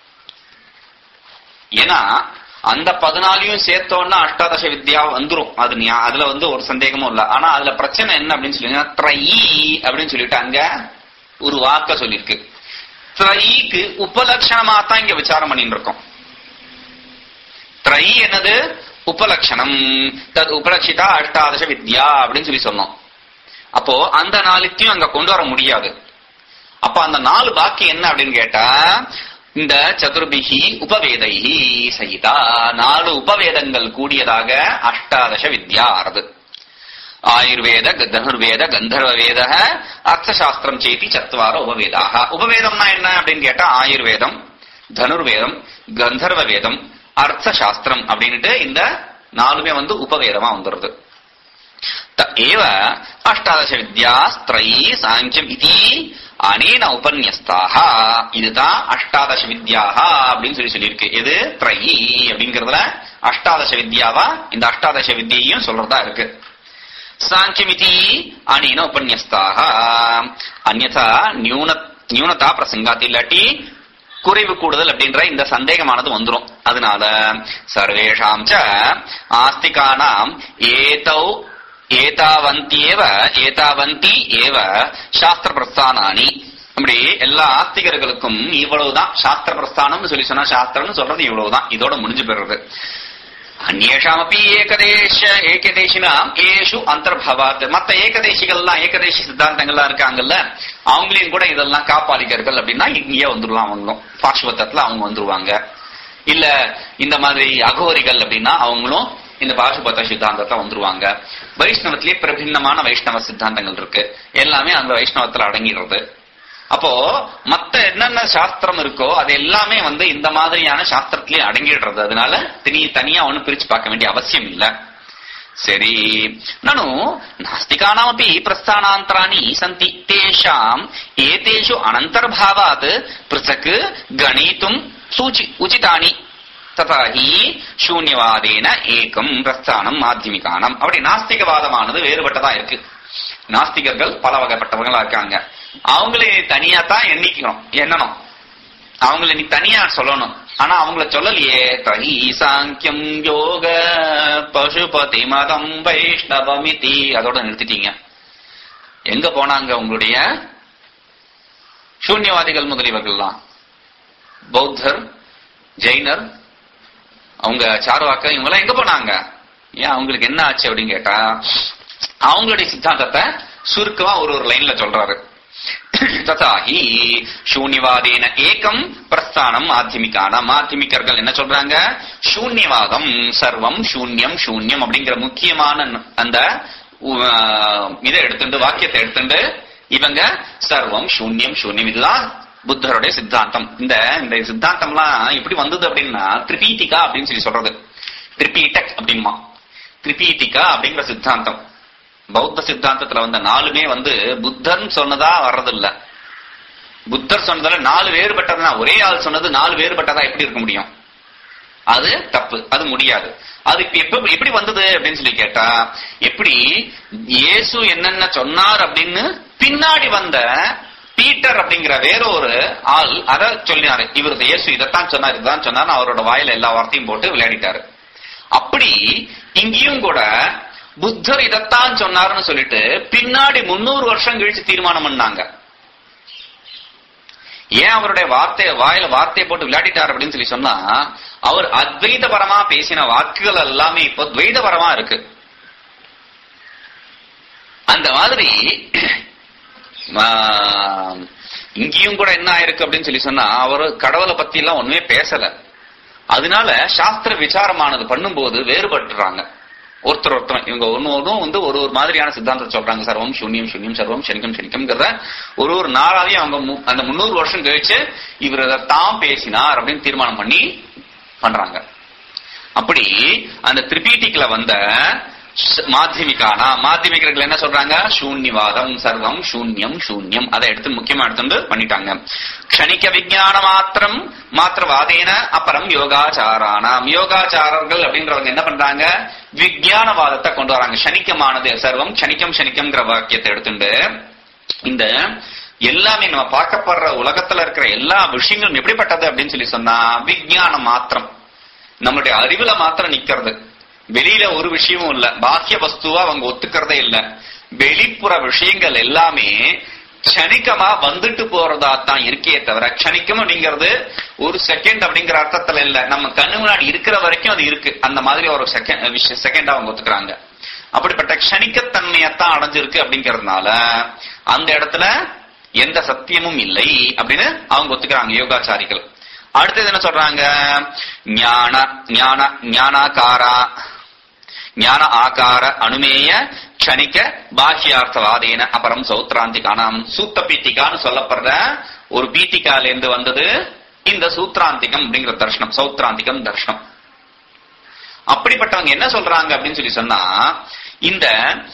ஏன்னா அந்த பதினாலையும் சேர்த்தோன்னா அஷ்டாதச வித்யா வந்துரும் அது ஞா- அதுல வந்து ஒரு சந்தேகமும் இல்ல ஆனா அதுல பிரச்சனை என்ன அப்படின்னு சொல்லி த்ரயி அப்படின்னு சொல்லிட்டு அங்க ஒரு வாக்க சொல்லியிருக்கு த்ரயிக்கு உபலட்சணமா தான் இங்க விசாரம் பண்ணிட்டு இருக்கோம் த்ரை என்னது உபலட்சணம் தத் உபலட்சிதா அஷ்டாதச வித்யா அப்படின்னு சொல்லி சொன்னோம் அப்போ அந்த நாளுத்தையும் அங்க கொண்டு வர முடியாது அப்ப அந்த நாலு பாக்கி என்ன அப்படின்னு கேட்டா இந்த சதுர்பிகி உபவேதைஹி சகிதா நாலு உபவேதங்கள் கூடியதாக அஷ்டாதச வித்யா ஆறுது ஆயுர்வேத க- தனுர்வேத கந்தர்வ வேத அர்த்தசாஸ்திரம் சேதி சத்வார உபவேதாக உபவேதம்னா என்ன அப்படின்னு கேட்டா ஆயுர்வேதம் தனுர்வேதம் கந்தர்வ வேதம் அர்த்தசாஸ்திரம் அப்படின்னுட்டு இந்த நாலுமே வந்து உபவேதமா வந்துருது த ஏவ அஷ்டாதச வித்யா ஸ்திரயி சாங்கியம் இதி அனேன உபன்யஸ்தாக இதுதான் அஷ்டாதச வித்யாக அப்படின்னு சொல்லி சொல்லியிருக்கு எது த்ரயி அப்படிங்கறதுல அஷ்டாதச வித்யாவா இந்த அஷ்டாதச வித்தியையும் சொல்றதா இருக்கு சாங்கியமிதி அனேன உபன்யஸ்தாக அந்யதா நியூன நியூனதா பிரசங்காத் இல்லாட்டி குறைவு கூடுதல் அப்படின்ற இந்த சந்தேகமானது வந்துரும் அதனால சர்வேஷாம் ச ஆஸ்திகானாம் ஏதௌ ஏதாவந்தியேவ ஏதாவந்தி ஏவ சாஸ்திர பிரஸ்தானானி அப்படி எல்லா ஆஸ்திகர்களுக்கும் இவ்வளவுதான் சாஸ்திர பிரஸ்தானம்னு சொல்லி சொன்னா சாஸ்திரம்னு சொல்றது இவ்வளவுதான் இதோட முடிஞ்சு போயிடுறது அந்நேஷாமப்பி ஏகதேச ஏகதேசினாம் ஏஷு அந்தர்பவாத் மத்த ஏகதேசிகள்லாம் ஏகதேசி சித்தாந்தங்கள்லாம் இருக்காங்கல்ல அவங்களையும் கூட இதெல்லாம் காப்பாளிக்கர்கள் அப்படின்னா இங்கேயே வந்துடலாம் அவங்களும் பாசுபத்தத்துல அவங்க வந்துருவாங்க இல்ல இந்த மாதிரி அகோரிகள் அப்படின்னா அவங்களும் இந்த பாசுபத்த சித்தாந்தத்தை வந்துருவாங்க வைஷ்ணவத்திலேயே பிரபின்னமான வைஷ்ணவ சித்தாந்தங்கள் இருக்கு எல்லாமே அந்த வைஷ்ணவத்துல அடங்கிடுறது அப்போ மத்த என்னென்ன சாஸ்திரம் இருக்கோ அது எல்லாமே வந்து இந்த மாதிரியான சாஸ்திரத்திலேயே அடங்கிடுறது அதனால தனி தனியா ஒண்ணு பிரிச்சு பார்க்க வேண்டிய அவசியம் இல்ல சரி நனு நாஸ்திகானாமப்பி பிரஸ்தானாந்தராணி சந்தி தேஷாம் ஏதேஷு அனந்தர்பாவாத் பிருத்தக் கணித்தும் சூச்சி உச்சிதானி ததா ஹி சூன்யவாதேன ஏகம் பிரஸ்தானம் மாத்தியமிகானம் அப்படி நாஸ்திகவாதமானது வேறுபட்டதா இருக்கு நாஸ்திகர்கள் பல வகைப்பட்டவங்களா இருக்காங்க அவங்களே தனியா தான் எண்ணிக்கணும் எண்ணணும் அவங்கள நீ தனியா சொல்லணும் ஆனா அவங்கள சொல்லலையே தஹி சாங்கியம் யோக பசுபதி மதம் வைஷ்ணவமிதி அதோட நிறுத்திட்டீங்க எங்க போனாங்க உங்களுடைய சூன்யவாதிகள் முதலியவர்கள்லாம் பௌத்தர் ஜெயினர் அவங்க சார்வாக்க இவங்க எல்லாம் எங்க போனாங்க ஏன் அவங்களுக்கு என்ன ஆச்சு அப்படின்னு கேட்டா அவங்களுடைய சித்தாந்தத்தை சுருக்கமா ஒரு ஒரு லைன்ல சொல்றாரு ததாஹி சூன்யவாதேன ஏகம் பிரஸ்தானம் மாத்தியமிக்கான மாத்தியமிக்கர்கள் என்ன சொல்றாங்க சூன்யவாதம் சர்வம் சூன்யம் சூன்யம் அப்படிங்கிற முக்கியமான அந்த உ- இதை எடுத்துட்டு வாக்கியத்தை எடுத்துட்டு இவங்க சர்வம் சூன்யம் சூன்யம் இதுதான் புத்தருடைய சித்தாந்தம் இந்த இந்த சித்தாந்தம்லாம் எப்படி வந்தது அப்படின்னா திரிபீட்டிகா அப்படின்னு சொல்லி சொல்றது திரிபீட்டக் அப்படிமா திரிபீட்டிகா அப்படிங்கிற சித்தாந்தம் பௌத்த சித்தாந்தத்துல வந்த நாலுமே வந்து புத்தன் சொன்னதா வர்றதில்ல புத்தர் சொன்னதுல நாலு வேறுபட்டதுனா ஒரே ஆள் சொன்னது நாலு வேறுபட்டதா எப்படி இருக்க முடியும் அது தப்பு அது முடியாது அது இப்ப எப்ப எப்படி வந்தது அப்படின்னு சொல்லி கேட்டா எப்படி இயேசு என்னென்ன சொன்னார் அப்படின்னு பின்னாடி வந்த பீட்டர் அப்படிங்கிற வேற ஒரு ஆள் அத சொல்லினாரு இவர் இயேசு இதைத்தான் சொன்னார் இதுதான் சொன்னார் அவரோட வாயில எல்லா வார்த்தையும் போட்டு விளையாடிட்டாரு அப்படி இங்கேயும் கூட புத்தர் இதைத்தான் சொன்னாருன்னு சொல்லிட்டு பின்னாடி முன்னூறு வருஷம் கழிச்சு தீர்மானம் பண்ணாங்க ஏன் அவருடைய வார்த்தை வாயில வார்த்தையை போட்டு விளையாடிட்டார் அப்படின்னு சொல்லி சொன்னா அவர் அத்வைதபரமா பேசின வாக்குகள் எல்லாமே இப்போ துவைதபரமா இருக்கு அந்த மாதிரி ஆஹ், இங்கேயும் கூட என்ன ஆயிருக்கு அப்படின்னு சொல்லி சொன்னா அவர் கடவுளை பத்தி எல்லாம் ஒண்ணுமே பேசல அதனால சாஸ்திர விசாரமானது பண்ணும்போது வேறுபட்டுறாங்க ஒருத்தர் ஒருத்தர் இவங்க ஒன்னு ஒன்றும் வந்து ஒரு ஒரு மாதிரியான சித்தாந்தத்தை சொல்றாங்க சர்வம் சூன்யம் சூன்யம் சர்வம் சனிக்கம் சனிக்கம்ங்கிறத ஒரு ஒரு நாளாவையும் அவங்க மு- அந்த முன்னூறு வருஷம் கழிச்சு இவர் தான் பேசினார் அப்படின்னு தீர்மானம் பண்ணி பண்றாங்க அப்படி அந்த திரிபீட்டிக்ல வந்த ஸ்- மாத்தியமிகானா மாத்தியமிகர்கள் என்ன சொல்றாங்க சூன்யவாதம் சர்வம் சூன்யம் சூன்யம் அதை எடுத்து முக்கியமா எடுத்துட்டு பண்ணிட்டாங்க க்ஷணிக விஞ்ஞான மாத்திரம் மாத்திரவாதேன அப்புறம் யோகாச்சாரானாம் யோகாச்சாரர்கள் அப்படின்றவங்க என்ன பண்றாங்க விஞ்ஞானவாதத்தை கொண்டு வராங்க க்ஷணிக்கமானது சர்வம் க்ஷணிக்கம் க்ஷணிக்கம்ங்கிற வாக்கியத்தை எடுத்துட்டு இந்த எல்லாமே நம்ம பார்க்கப்படுற உலகத்துல இருக்கிற எல்லா விஷயங்களும் எப்படிப்பட்டது அப்படின்னு சொல்லி சொன்னா விஞ்ஞானம் மாத்திரம் நம்மளுடைய அறிவுல மாத்திரம் நிக்கிறது வெளியில ஒரு விஷயமும் இல்ல பாக்கிய வஸ்துவா அவங்க ஒத்துக்கிறதே இல்ல வெளிப்புற விஷயங்கள் எல்லாமே க்ஷணிக்கமா வந்துட்டு போறதா தான் இருக்கே தவிர க்ஷணிக்கம் அப்படிங்கிறது ஒரு செகண்ட் அப்படிங்கிற அர்த்தத்துல இல்ல நம்ம கண்ணு முன்னாடி இருக்கிற வரைக்கும் அது இருக்கு அந்த மாதிரி ஒரு செகண்ட் செகண்டா அவங்க ஒத்துக்கிறாங்க அப்படிப்பட்ட க்ஷணிக்கத்தன்மையத்தான் அடைஞ்சிருக்கு அப்படிங்கறதுனால அந்த இடத்துல எந்த சத்தியமும் இல்லை அப்படின்னு அவங்க ஒத்துக்கிறாங்க யோகாச்சாரிகள் அடுத்தது என்ன சொல்றாங்க ஞான ஞான ஞானாகாரா ஞான ஆகார அனுமேய க்ஷணிக்க பாக்கியார்த்தவாதேன அப்புறம் சௌத்ராந்திகானாம் சூத்த பீட்டிகான்னு சொல்லப்படுற ஒரு பீட்டிகால இருந்து வந்தது இந்த சூத்ராந்திகம் அப்படிங்கிற தர்ஷனம் சௌத்ராந்திகம் தர்ஷனம் அப்படிப்பட்டவங்க என்ன சொல்றாங்க அப்படின்னு சொல்லி சொன்னா இந்த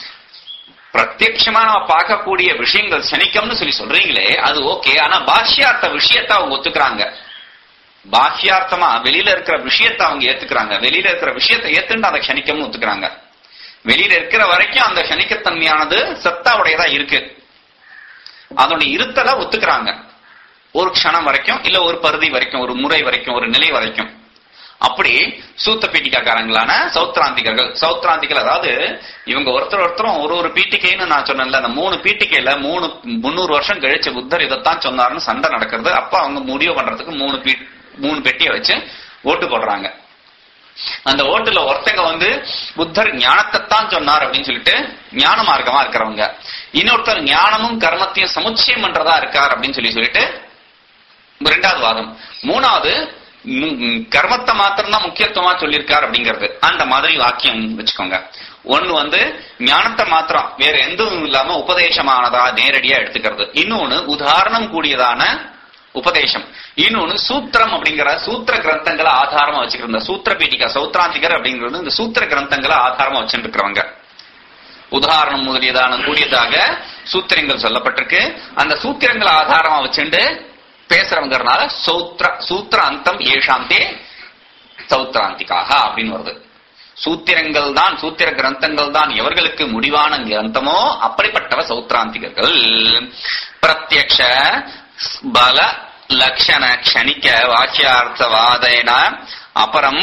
பிரத்யட்சமா நம்ம பார்க்கக்கூடிய விஷயங்கள் சனிக்கம்னு சொல்லி சொல்றீங்களே அது ஓகே ஆனா பாஷ்யார்த்த விஷயத்தை அவங்க ஒத்துக்கிறாங்க பாஹ்யார்த்தமா வெளியில இருக்கிற விஷயத்தை அவங்க ஏத்துக்கிறாங்க வெளியில இருக்கிற விஷயத்தை ஏத்துண்டு அதை க்ஷணிக்கம்னு ஒத்துக்கிறாங்க வெளியில இருக்கிற வரைக்கும் அந்த க்ஷணிக்கத்தன்மையானது சத்தாவுடையதா இருக்கு அதோட இருத்தலை ஒத்துக்கிறாங்க ஒரு க்ஷணம் வரைக்கும் இல்ல ஒரு பருதி வரைக்கும் ஒரு முறை வரைக்கும் ஒரு நிலை வரைக்கும் அப்படி சூத்த பீட்டிகாக்காரங்களான சௌத்ராந்திகர்கள் சௌத்ராந்திகள் அதாவது இவங்க ஒருத்தர் ஒருத்தரும் ஒரு ஒரு பீட்டிகைன்னு நான் சொன்னேன்ல அந்த மூணு பீட்டிகையில மூணு முன்னூறு வருஷம் கழிச்சு புத்தர் இதைத்தான் சொன்னாருன்னு சண்டை நடக்கிறது அப்ப அவங்க முடிவு பண்றதுக்கு மூணு பீ மூணு பெட்டியை வச்சு ஓட்டு போடுறாங்க அந்த ஓட்டுல ஒருத்தங்க வந்து புத்தர் ஞானத்தைத்தான் சொன்னார் அப்படின்னு சொல்லிட்டு ஞான மார்க்கமா இருக்கிறவங்க இன்னொருத்தர் ஞானமும் கர்மத்தையும் சமுச்சயம் பண்றதா இருக்கார் அப்படின்னு சொல்லி சொல்லிட்டு ரெண்டாவது வாதம் மூணாவது ம், ம், கர்மத்தை மாத்திரம் தான் முக்கியத்துவமா சொல்லியிருக்கார் அப்படிங்கிறது அந்த மாதிரி வாக்கியம் வச்சுக்கோங்க ஒண்ணு வந்து ஞானத்தை மாத்திரம் வேற எதுவும் இல்லாம உபதேசமானதா நேரடியா எடுத்துக்கிறது இன்னொன்னு உதாரணம் கூடியதான உபதேசம் இன்னொன்னு சூத்திரம் அப்படிங்கிற சூத்திர கிரந்தங்களை ஆதாரமா வச்சுக்கிறது இந்த சூத்திர பீடிகா சௌத்ராந்திகர் அப்படிங்கிறது இந்த சூத்திர கிரந்தங்களை ஆதாரமா வச்சுட்டு இருக்கிறவங்க உதாரணம் முதலியதான கூடியதாக சூத்திரங்கள் சொல்லப்பட்டிருக்கு அந்த சூத்திரங்களை ஆதாரமா வச்சுண்டு பேசுறவங்கிறனால சௌத்ர சூத்திர அந்தம் ஏஷாந்தே சௌத்ராந்திகாக அப்படின்னு வருது சூத்திரங்கள் தான் சூத்திர கிரந்தங்கள் தான் எவர்களுக்கு முடிவான கிரந்தமோ அப்படிப்பட்டவ சௌத்ராந்திகர்கள் பிரத்யக்ஷ பல லக்ஷண க்ஷணிக்க வாக்கியார்த்தவாதேன அபரம்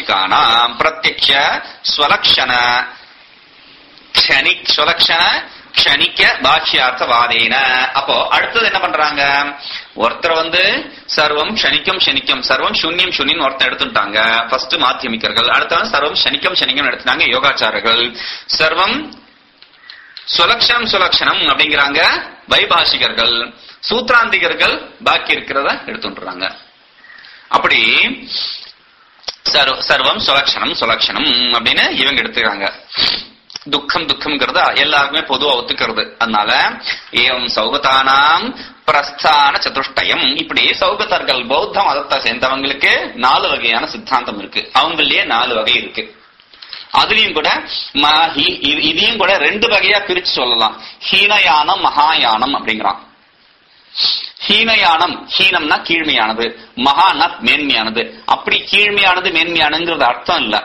வைபாஷிகானாம் பிரத்யக்ஷ ஸ்வலக்ஷண க்ஷணிக் ஸ்வலக்ஷண க்ஷணிக்க பாஷ்யார்த்தவாதேன அப்போ அடுத்தது என்ன பண்றாங்க ஒருத்தர் வந்து சர்வம் க்ஷணிக்கம் க்ஷணிக்கம் சர்வம் சூன்யம் சூன்யம் ஒருத்தர் எடுத்துட்டாங்க ஃபர்ஸ்ட் மாத்தியமிக்கர்கள் அடுத்தவன் சர்வம் க்ஷணிக்கம் க்ஷணிக்கம் எடுத்துட்டாங்க யோகாச்சாரர்கள் சர்வம் சுலக்ஷணம் சுலக்ஷணம் அப்படிங்கிறாங்க வைபாஷிகர்கள் சூத்ராந்திகர்கள் பாக்கி இருக்கிறத எடுத்துட்டுறாங்க அப்படி சர்வ- சர்வம் சுலக்ஷணம் சுலக்ஷணம் அப்படின்னு இவங்க எடுத்துக்கிறாங்க துக்கம் துக்கம்ங்கிறது எல்லாருக்குமே பொதுவா ஒத்துக்கிறது அதனால ஏவம் சௌகதானாம் பிரஸ்தான சதுஷ்டயம் இப்படி சௌகதர்கள் பௌத்த மதத்தை சேர்ந்தவங்களுக்கு நாலு வகையான சித்தாந்தம் இருக்கு அவங்களே நாலு வகை இருக்கு அதுலயும் கூட ம- ஹி- இது- இதையும் கூட ரெண்டு வகையா பிரிச்சு சொல்லலாம் ஹீனயானம் மகாயானம் அப்படிங்கிறான் ஹீனயானம் ஹீனம்னா கீழ்மையானது மகானா மேன்மையானது அப்படி கீழ்மையானது மேன்மையானங்கிறது அர்த்தம் இல்ல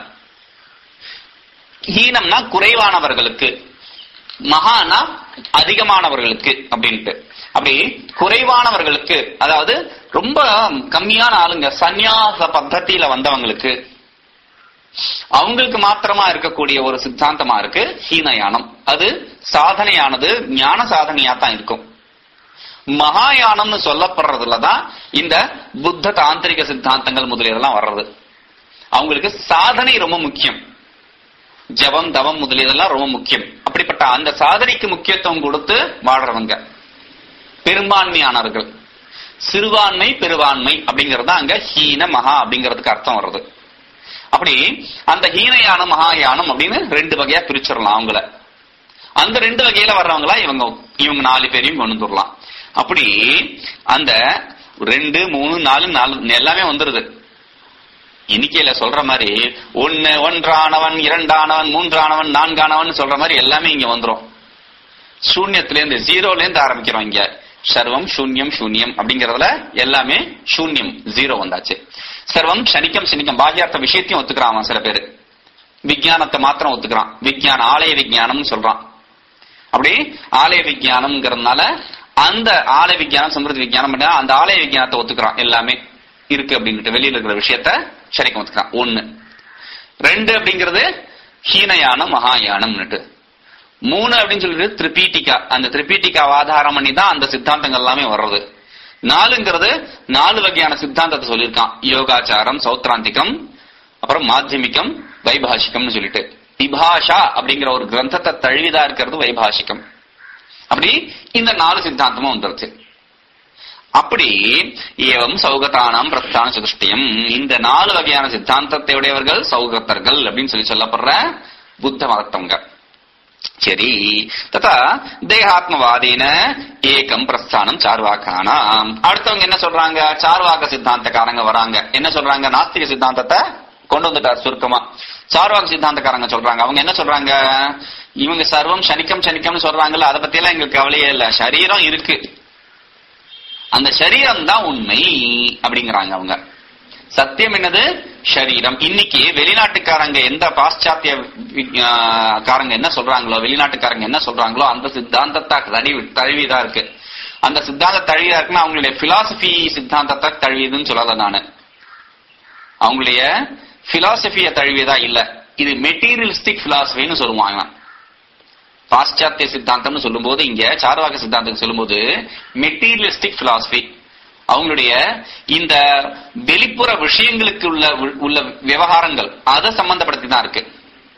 ஹீனம்னா குறைவானவர்களுக்கு மகானா அதிகமானவர்களுக்கு அப்படின்ட்டு அப்படி குறைவானவர்களுக்கு அதாவது ரொம்ப கம்மியான ஆளுங்க சந்நியாச பத்தத்தியில வந்தவங்களுக்கு அவங்களுக்கு மாத்திரமா இருக்கக்கூடிய ஒரு சித்தாந்தமா இருக்கு ஹீனயானம் அது சாதனையானது ஞான சாதனையா தான் இருக்கும் மகாயானம்னு சொல்லப்படுறதுலதான் இந்த புத்த தாந்திரிக சித்தாந்தங்கள் முதலியதெல்லாம் வர்றது அவங்களுக்கு சாதனை ரொம்ப முக்கியம் ஜபம் தவம் முதலியதெல்லாம் ரொம்ப முக்கியம் அப்படிப்பட்ட அந்த சாதனைக்கு முக்கியத்துவம் கொடுத்து வாழ்றவங்க பெரும்பான்மையானவர்கள் சிறுபான்மை பெருவான்மை அப்படிங்கறது தான் அங்க ஹீன மகா அப்படிங்கிறதுக்கு அர்த்தம் வருது அப்படி அந்த ஹீனயானம் மகாயானம் அப்படின்னு ரெண்டு வகையா பிரிச்சிடலாம் அவங்கள அந்த ரெண்டு வகையில வர்றவங்களா இவங்க இவங்க நாலு பேரையும் கொண்டு வந்துடலாம் அப்படி அந்த ரெண்டு மூணு நாலு நாலு எல்லாமே வந்துருது எண்ணிக்கையில சொல்ற மாதிரி ஒன்னு ஒன்றானவன் இரண்டானவன் மூன்றானவன் நான்கானவன் சொல்ற மாதிரி எல்லாமே இங்க வந்துரும் சூன்யத்துல இருந்து ஜீரோல இருந்து ஆரம்பிக்கிறோம் இங்க சர்வம் சூன்யம் சூன்யம் அப்படிங்கறதுல எல்லாமே சூன்யம் ஜீரோ வந்தாச்சு சர்வம் சனிக்கம் சனிக்கம் பாகியார்த்த விஷயத்தையும் ஒத்துக்கிறான் அவன் சில பேரு விஞ்ஞானத்தை மாத்திரம் ஒத்துக்கிறான் விஞ்ஞான ஆலய விஞ்ஞானம்னு சொல்றான் அப்படி ஆலய விஞ்ஞானம்ங்கிறதுனால அந்த ஆலய விஞ்ஞானம் சம்பிரதி விஞ்ஞானம் பண்ணா அந்த ஆலய விஞ்ஞானத்தை ஒத்துக்கிறான் எல்லாமே இருக்கு அப்படின்ட்டு வெளியில இருக்கிற விஷயத்த சரிக்கம் ஒத்துக்கிறான் ஒண்ணு ரெண்டு அப்படிங்கிறது ஹீனயானம் மகாயானம்னுட்டு மூணு அப்படின்னு சொல்லிட்டு திரிபீட்டிகா அந்த திரிபீட்டிகாவை ஆதாரம் பண்ணி தான் அந்த சித்தாந்தங்கள் எல்லாமே வர்றது நாலுங்கிறது நாலு வகையான சித்தாந்தத்தை சொல்லியிருக்கான் யோகாச்சாரம் சௌத்ராந்திகம் அப்புறம் மாத்தியமிகம் வைபாஷிகம்னு சொல்லிட்டு விபாஷா அப்படிங்கிற ஒரு கிரந்தத்தை தழுவிதா இருக்கிறது வைபாஷிகம் அப்படி இந்த நாலு சித்தாந்தமும் வந்துருச்சு அப்படி ஏவம் சௌகதானாம் பிரஸ்தான சதுஷ்டியம் இந்த நாலு வகையான சித்தாந்தத்தை உடையவர்கள் சௌகத்தர்கள் அப்படின்னு சொல்லி சொல்லப்படுற புத்த மதத்தவங்க சரி ததா தேகாத்மவாதீன ஏகம் பிரஸ்தானம் சார்வாக்கானாம் அடுத்தவங்க என்ன சொல்றாங்க சார்வாக சித்தாந்தக்காரங்க வராங்க என்ன சொல்றாங்க நாஸ்திக சித்தாந்தத்தை கொண்டு வந்துட்டார் சுருக்கமா சார்வாக சித்தாந்தக்காரங்க சொல்றாங்க அவங்க என்ன சொல்றாங்க இவங்க சர்வம் சனிக்கம் சனிக்கம்னு சொல்றாங்கல்ல அதை பத்தி எல்லாம் எங்களுக்கு கவலையே இல்ல சரீரம் இருக்கு அந்த சரீரம் தான் உண்மை அப்படிங்கிறாங்க அவங்க சத்தியம் என்னது ஷரீரம் இன்னைக்கு வெளிநாட்டுக்காரங்க எந்த பாশ্চাத்திய விஞ்ஞா- காரங்க என்ன சொல்றாங்களோ வெளிநாட்டுக்காரங்க என்ன சொல்றாங்களோ அந்த சித்தாந்தத்தை தழுவி தழுவிதான் இருக்கு அந்த சித்தாந்த தழுவிதா இருக்குன்னா அவங்களுடைய பிலாசபி சித்தாந்தத்தை தழுவியதுன்னு சொல்லல நானு அவங்களுடைய பிலாசபிய தழுவியதா இல்ல இது மெட்டீரியலிஸ்டிக் பிலாசபின்னு சொல்லுவாங்க பாশ্চাத்திய சித்தாந்தம்னு சொல்லும்போது இங்க சார்வாக சித்தாந்தம் சொல்லும்போது மெட்டீரியலிஸ்டிக் பிலாசபி அவங்களுடைய இந்த வெளிப்புற விஷயங்களுக்கு உள்ள உள்ள விவகாரங்கள் அதை சம்பந்தப்படுத்தி தான் இருக்கு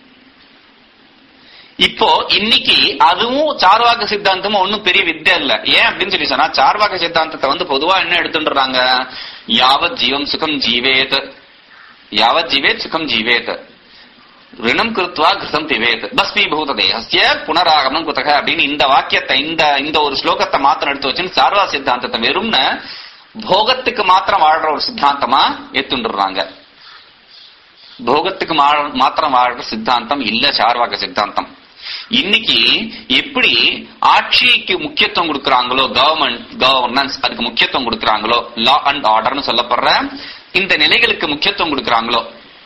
இப்போ இன்னைக்கு அதுவும் சார்வாக சித்தாந்தமும் ஒன்னும் பெரிய வித்தியா இல்ல ஏன் அப்படின்னு சொல்லி சொன்னா சார்வாக சித்தாந்தத்தை வந்து பொதுவா என்ன எடுத்துன்றாங்க யாவத் ஜீவம் சுகம் ஜீவேத் யாவத் ஜீவேத் சுகம் ஜீவேத் ரிணம் கிருத்வா கிருதம் திவேத் பஸ்மீபூத தேகஸ்ய புனராகமனம் குத்தக அப்படின்னு இந்த வாக்கியத்தை இந்த இந்த ஒரு ஸ்லோகத்தை மாத்திரம் எடுத்து வச்சுன்னு சார்வா சித்தாந்தத்தை வெறும்னு போகத்துக்கு மாத்திரம் வாழ்ற ஒரு சித்தாந்தமா ஏத்துண்டுறாங்க போகத்துக்கு மா- மாத்திரம் வாழ்ற சித்தாந்தம் இல்ல சார்வாக சித்தாந்தம் இன்னைக்கு எப்படி ஆட்சிக்கு முக்கியத்துவம் கொடுக்கறாங்களோ கவர்மெண்ட் கவர்னன்ஸ் அதுக்கு முக்கியத்துவம் கொடுக்கறாங்களோ லா அண்ட் ஆர்டர்னு சொல்லப்படுற இந்த நிலைகளுக்கு முக்கியத்துவம் கொடுக்கறாங்களோ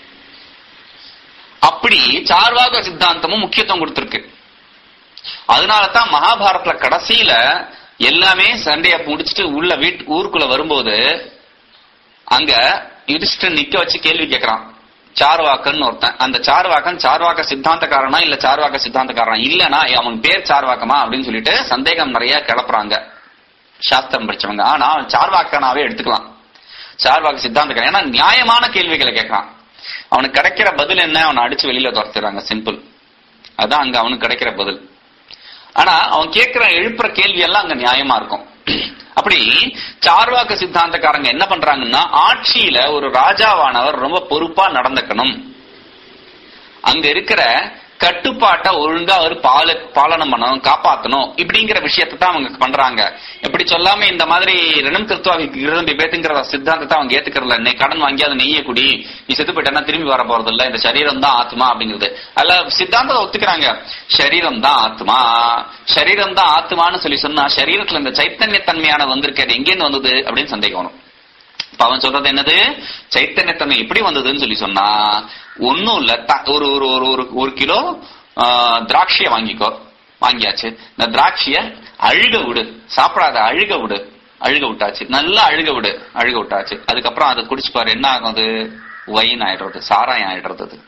அப்படி சார்வாக சித்தாந்தமும் முக்கியத்துவம் கொடுத்திருக்கு அதனால தான் மகாபாரத்ல கடைசியில எல்லாமே சண்டைய முடிச்சுட்டு உள்ள வீட்டு ஊருக்குள்ள வரும்போது அங்க யுதிஷ்டன் நிக்க வச்சு கேள்வி கேட்கறான் சார்வாக்கன் ஒருத்தன் அந்த சார்வாக்கன் சார்வாக்க சித்தாந்தக்காரனா இல்ல சார்வாக்க சித்தாந்தக்காரனா இல்லனா அவன் பேர் சார்வாக்கமா அப்படின்னு சொல்லிட்டு சந்தேகம் நிறைய கிளப்புறாங்க சாஸ்திரம் படிச்சவங்க ஆனா அவன் சார்வாக்கனாவே எடுத்துக்கலாம் சார்வாக்க சித்தாந்தக்காரன் ஏன்னா நியாயமான கேள்விகளை கேட்கறான் அவனுக்கு கிடைக்கிற பதில் என்ன அவனை அடிச்சு வெளியில துரத்துறாங்க சிம்பிள் அதான் அங்க அவனுக்கு கிடைக்கிற பதில் ஆனா அவன் கேட்கிற எழுப்புற கேள்வி எல்லாம் அங்க நியாயமா இருக்கும் அப்படி சார்வாக்க சித்தாந்தக்காரங்க என்ன பண்றாங்கன்னா ஆட்சியில ஒரு ராஜாவானவர் ரொம்ப பொறுப்பா நடந்துக்கணும் அங்க இருக்கிற கட்டுப்பாட்டை ஒழுங்கா அவர் பால பாலனம் பண்ணணும் காப்பாத்தணும் இப்படிங்கிற விஷயத்தை தான் அவங்க பண்றாங்க இப்படி சொல்லாம இந்த மாதிரி ரெணும் கிறிஸ்துவாவுக்கு இருபது பேத்துங்கிற சித்தாந்தத்தை அவங்க ஏத்துக்கிறல நீ கடன் வாங்கி அதை நெய்ய குடி நீ செத்து போயிட்டா திரும்பி வர போறது இல்ல இந்த சரீரம் தான் ஆத்மா அப்படிங்கிறது அல்ல சித்தாந்தத்தை ஒத்துக்கிறாங்க சரீரம் தான் ஆத்மா சரீரம் தான் ஆத்மான்னு சொல்லி சொன்னா சரீரத்துல இந்த சைத்தன்யத்தன்மையான வந்திருக்காது எங்கேருந்து வந்தது அப்படின்னு சந்தேகம் வரும் இப்ப அவன் சொல்றது என்னது சைத்தன்யத்தன்மை எப்படி வந்ததுன்னு சொல்லி சொன்னா ஒன்னும் இல்ல த- ஒரு ஒரு ஒரு ஒரு ஒரு கிலோ ஆ, திராட்சைய வாங்கிக்கோ வாங்கியாச்சு இந்த திராட்சைய அழுக விடு சாப்பிடாத அழுக விடு அழுக விட்டாச்சு நல்லா அழுக விடு அழுக விட்டாச்சு அதுக்கப்புறம் அதை குடிச்சு பாரு என்ன ஆகும் அது ஒயின் ஆயிடுறது சாராயம் ஆயிடுறது அது.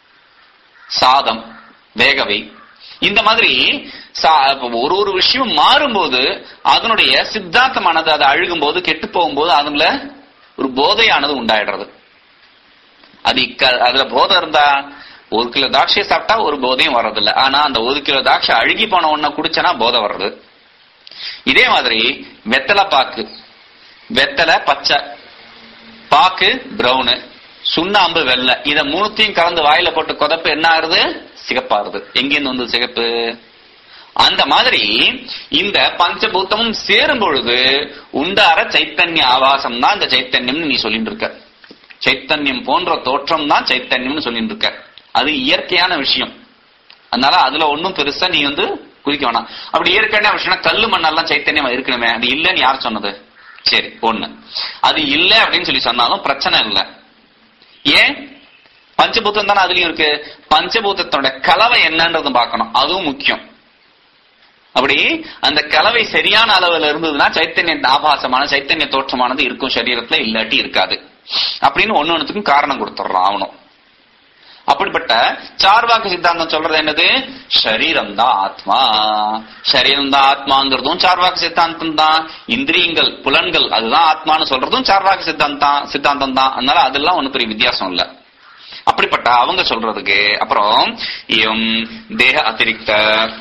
சாதம் வேகவை இந்த மாதிரி சா- இப்ப ஒரு ஒரு விஷயம் மாறும்போது அதனுடைய சித்தாந்தமானது அதை அழுகும் போது கெட்டு போகும்போது அதுல ஒரு போதையானது உண்டாயிடுறது அது இக்க- அதுல போதை இருந்தா ஒரு கிலோ திராட்சையை சாப்பிட்டா ஒரு போதையும் வர்றதில்ல ஆனா அந்த ஒரு கிலோ திராட்சை அழுகி போன ஒன்ன குடிச்சனா போதை வர்றது இதே மாதிரி வெத்தலை பாக்கு வெத்தலை பச்சை பாக்கு பிரவுனு சுண்ணாம்பு வெள்ளை இத மூணுத்தையும் கலந்து வாயில போட்டு கொதப்பு என்ன ஆகுது சிகப்பாருது எங்கிருந்து வந்து சிகப்பு அந்த மாதிரி இந்த பஞ்சபூத்தமும் சேரும் பொழுது உண்டார சைத்தன்ய ஆவாசம் தான் இந்த சைத்தன்யம்னு நீ சொல்லிட்டு இருக்க சைத்தன்யம் போன்ற தோற்றம் தான் சைத்தன்யம்னு சொல்லிட்டு இருக்க அது இயற்கையான விஷயம் அதனால அதுல ஒண்ணும் பெருசா நீ வந்து குறிக்க வேணாம் அப்படி இயற்கையான விஷயம் கல்லு மண்ணெல்லாம் சைத்தன்யமா இருக்கணுமே அது இல்லைன்னு யார் சொன்னது சரி ஒண்ணு அது இல்ல அப்படின்னு சொல்லி சொன்னாலும் பிரச்சனை இல்லை ஏன் பஞ்சபூதம் தானே அதுலயும் இருக்கு பஞ்சபூதத்தோட கலவை என்னன்றது பார்க்கணும் அதுவும் முக்கியம் அப்படி அந்த கலவை சரியான அளவுல இருந்ததுன்னா சைத்தன்ய ஆபாசமான சைத்தன்ய தோற்றமானது இருக்கும் சரீரத்துல இல்லாட்டி இருக்காது அப்படின்னு ஒண்ணு ஒண்ணுத்துக்கும் காரணம் கொடுத்துடுறான் அவனும் அப்படிப்பட்ட சார்வாக்கு சித்தாந்தம் சொல்றது என்னது சரீரம் தான் ஆத்மா சரீரம் தான் ஆத்மாங்கிறதும் சார்வாக்கு சித்தாந்தம் தான் இந்திரியங்கள் புலன்கள் அதுதான் ஆத்மான்னு சொல்றதும் சார்வாக்கு சித்தாந்தம் சித்தாந்தம் தான் அதனால அதெல்லாம் ஒண்ணு பெரிய வித்தியாசம் இல்ல அப்படிப்பட்ட அவங்க சொல்றதுக்கு அப்புறம் இவம் தேக அதிரிக்த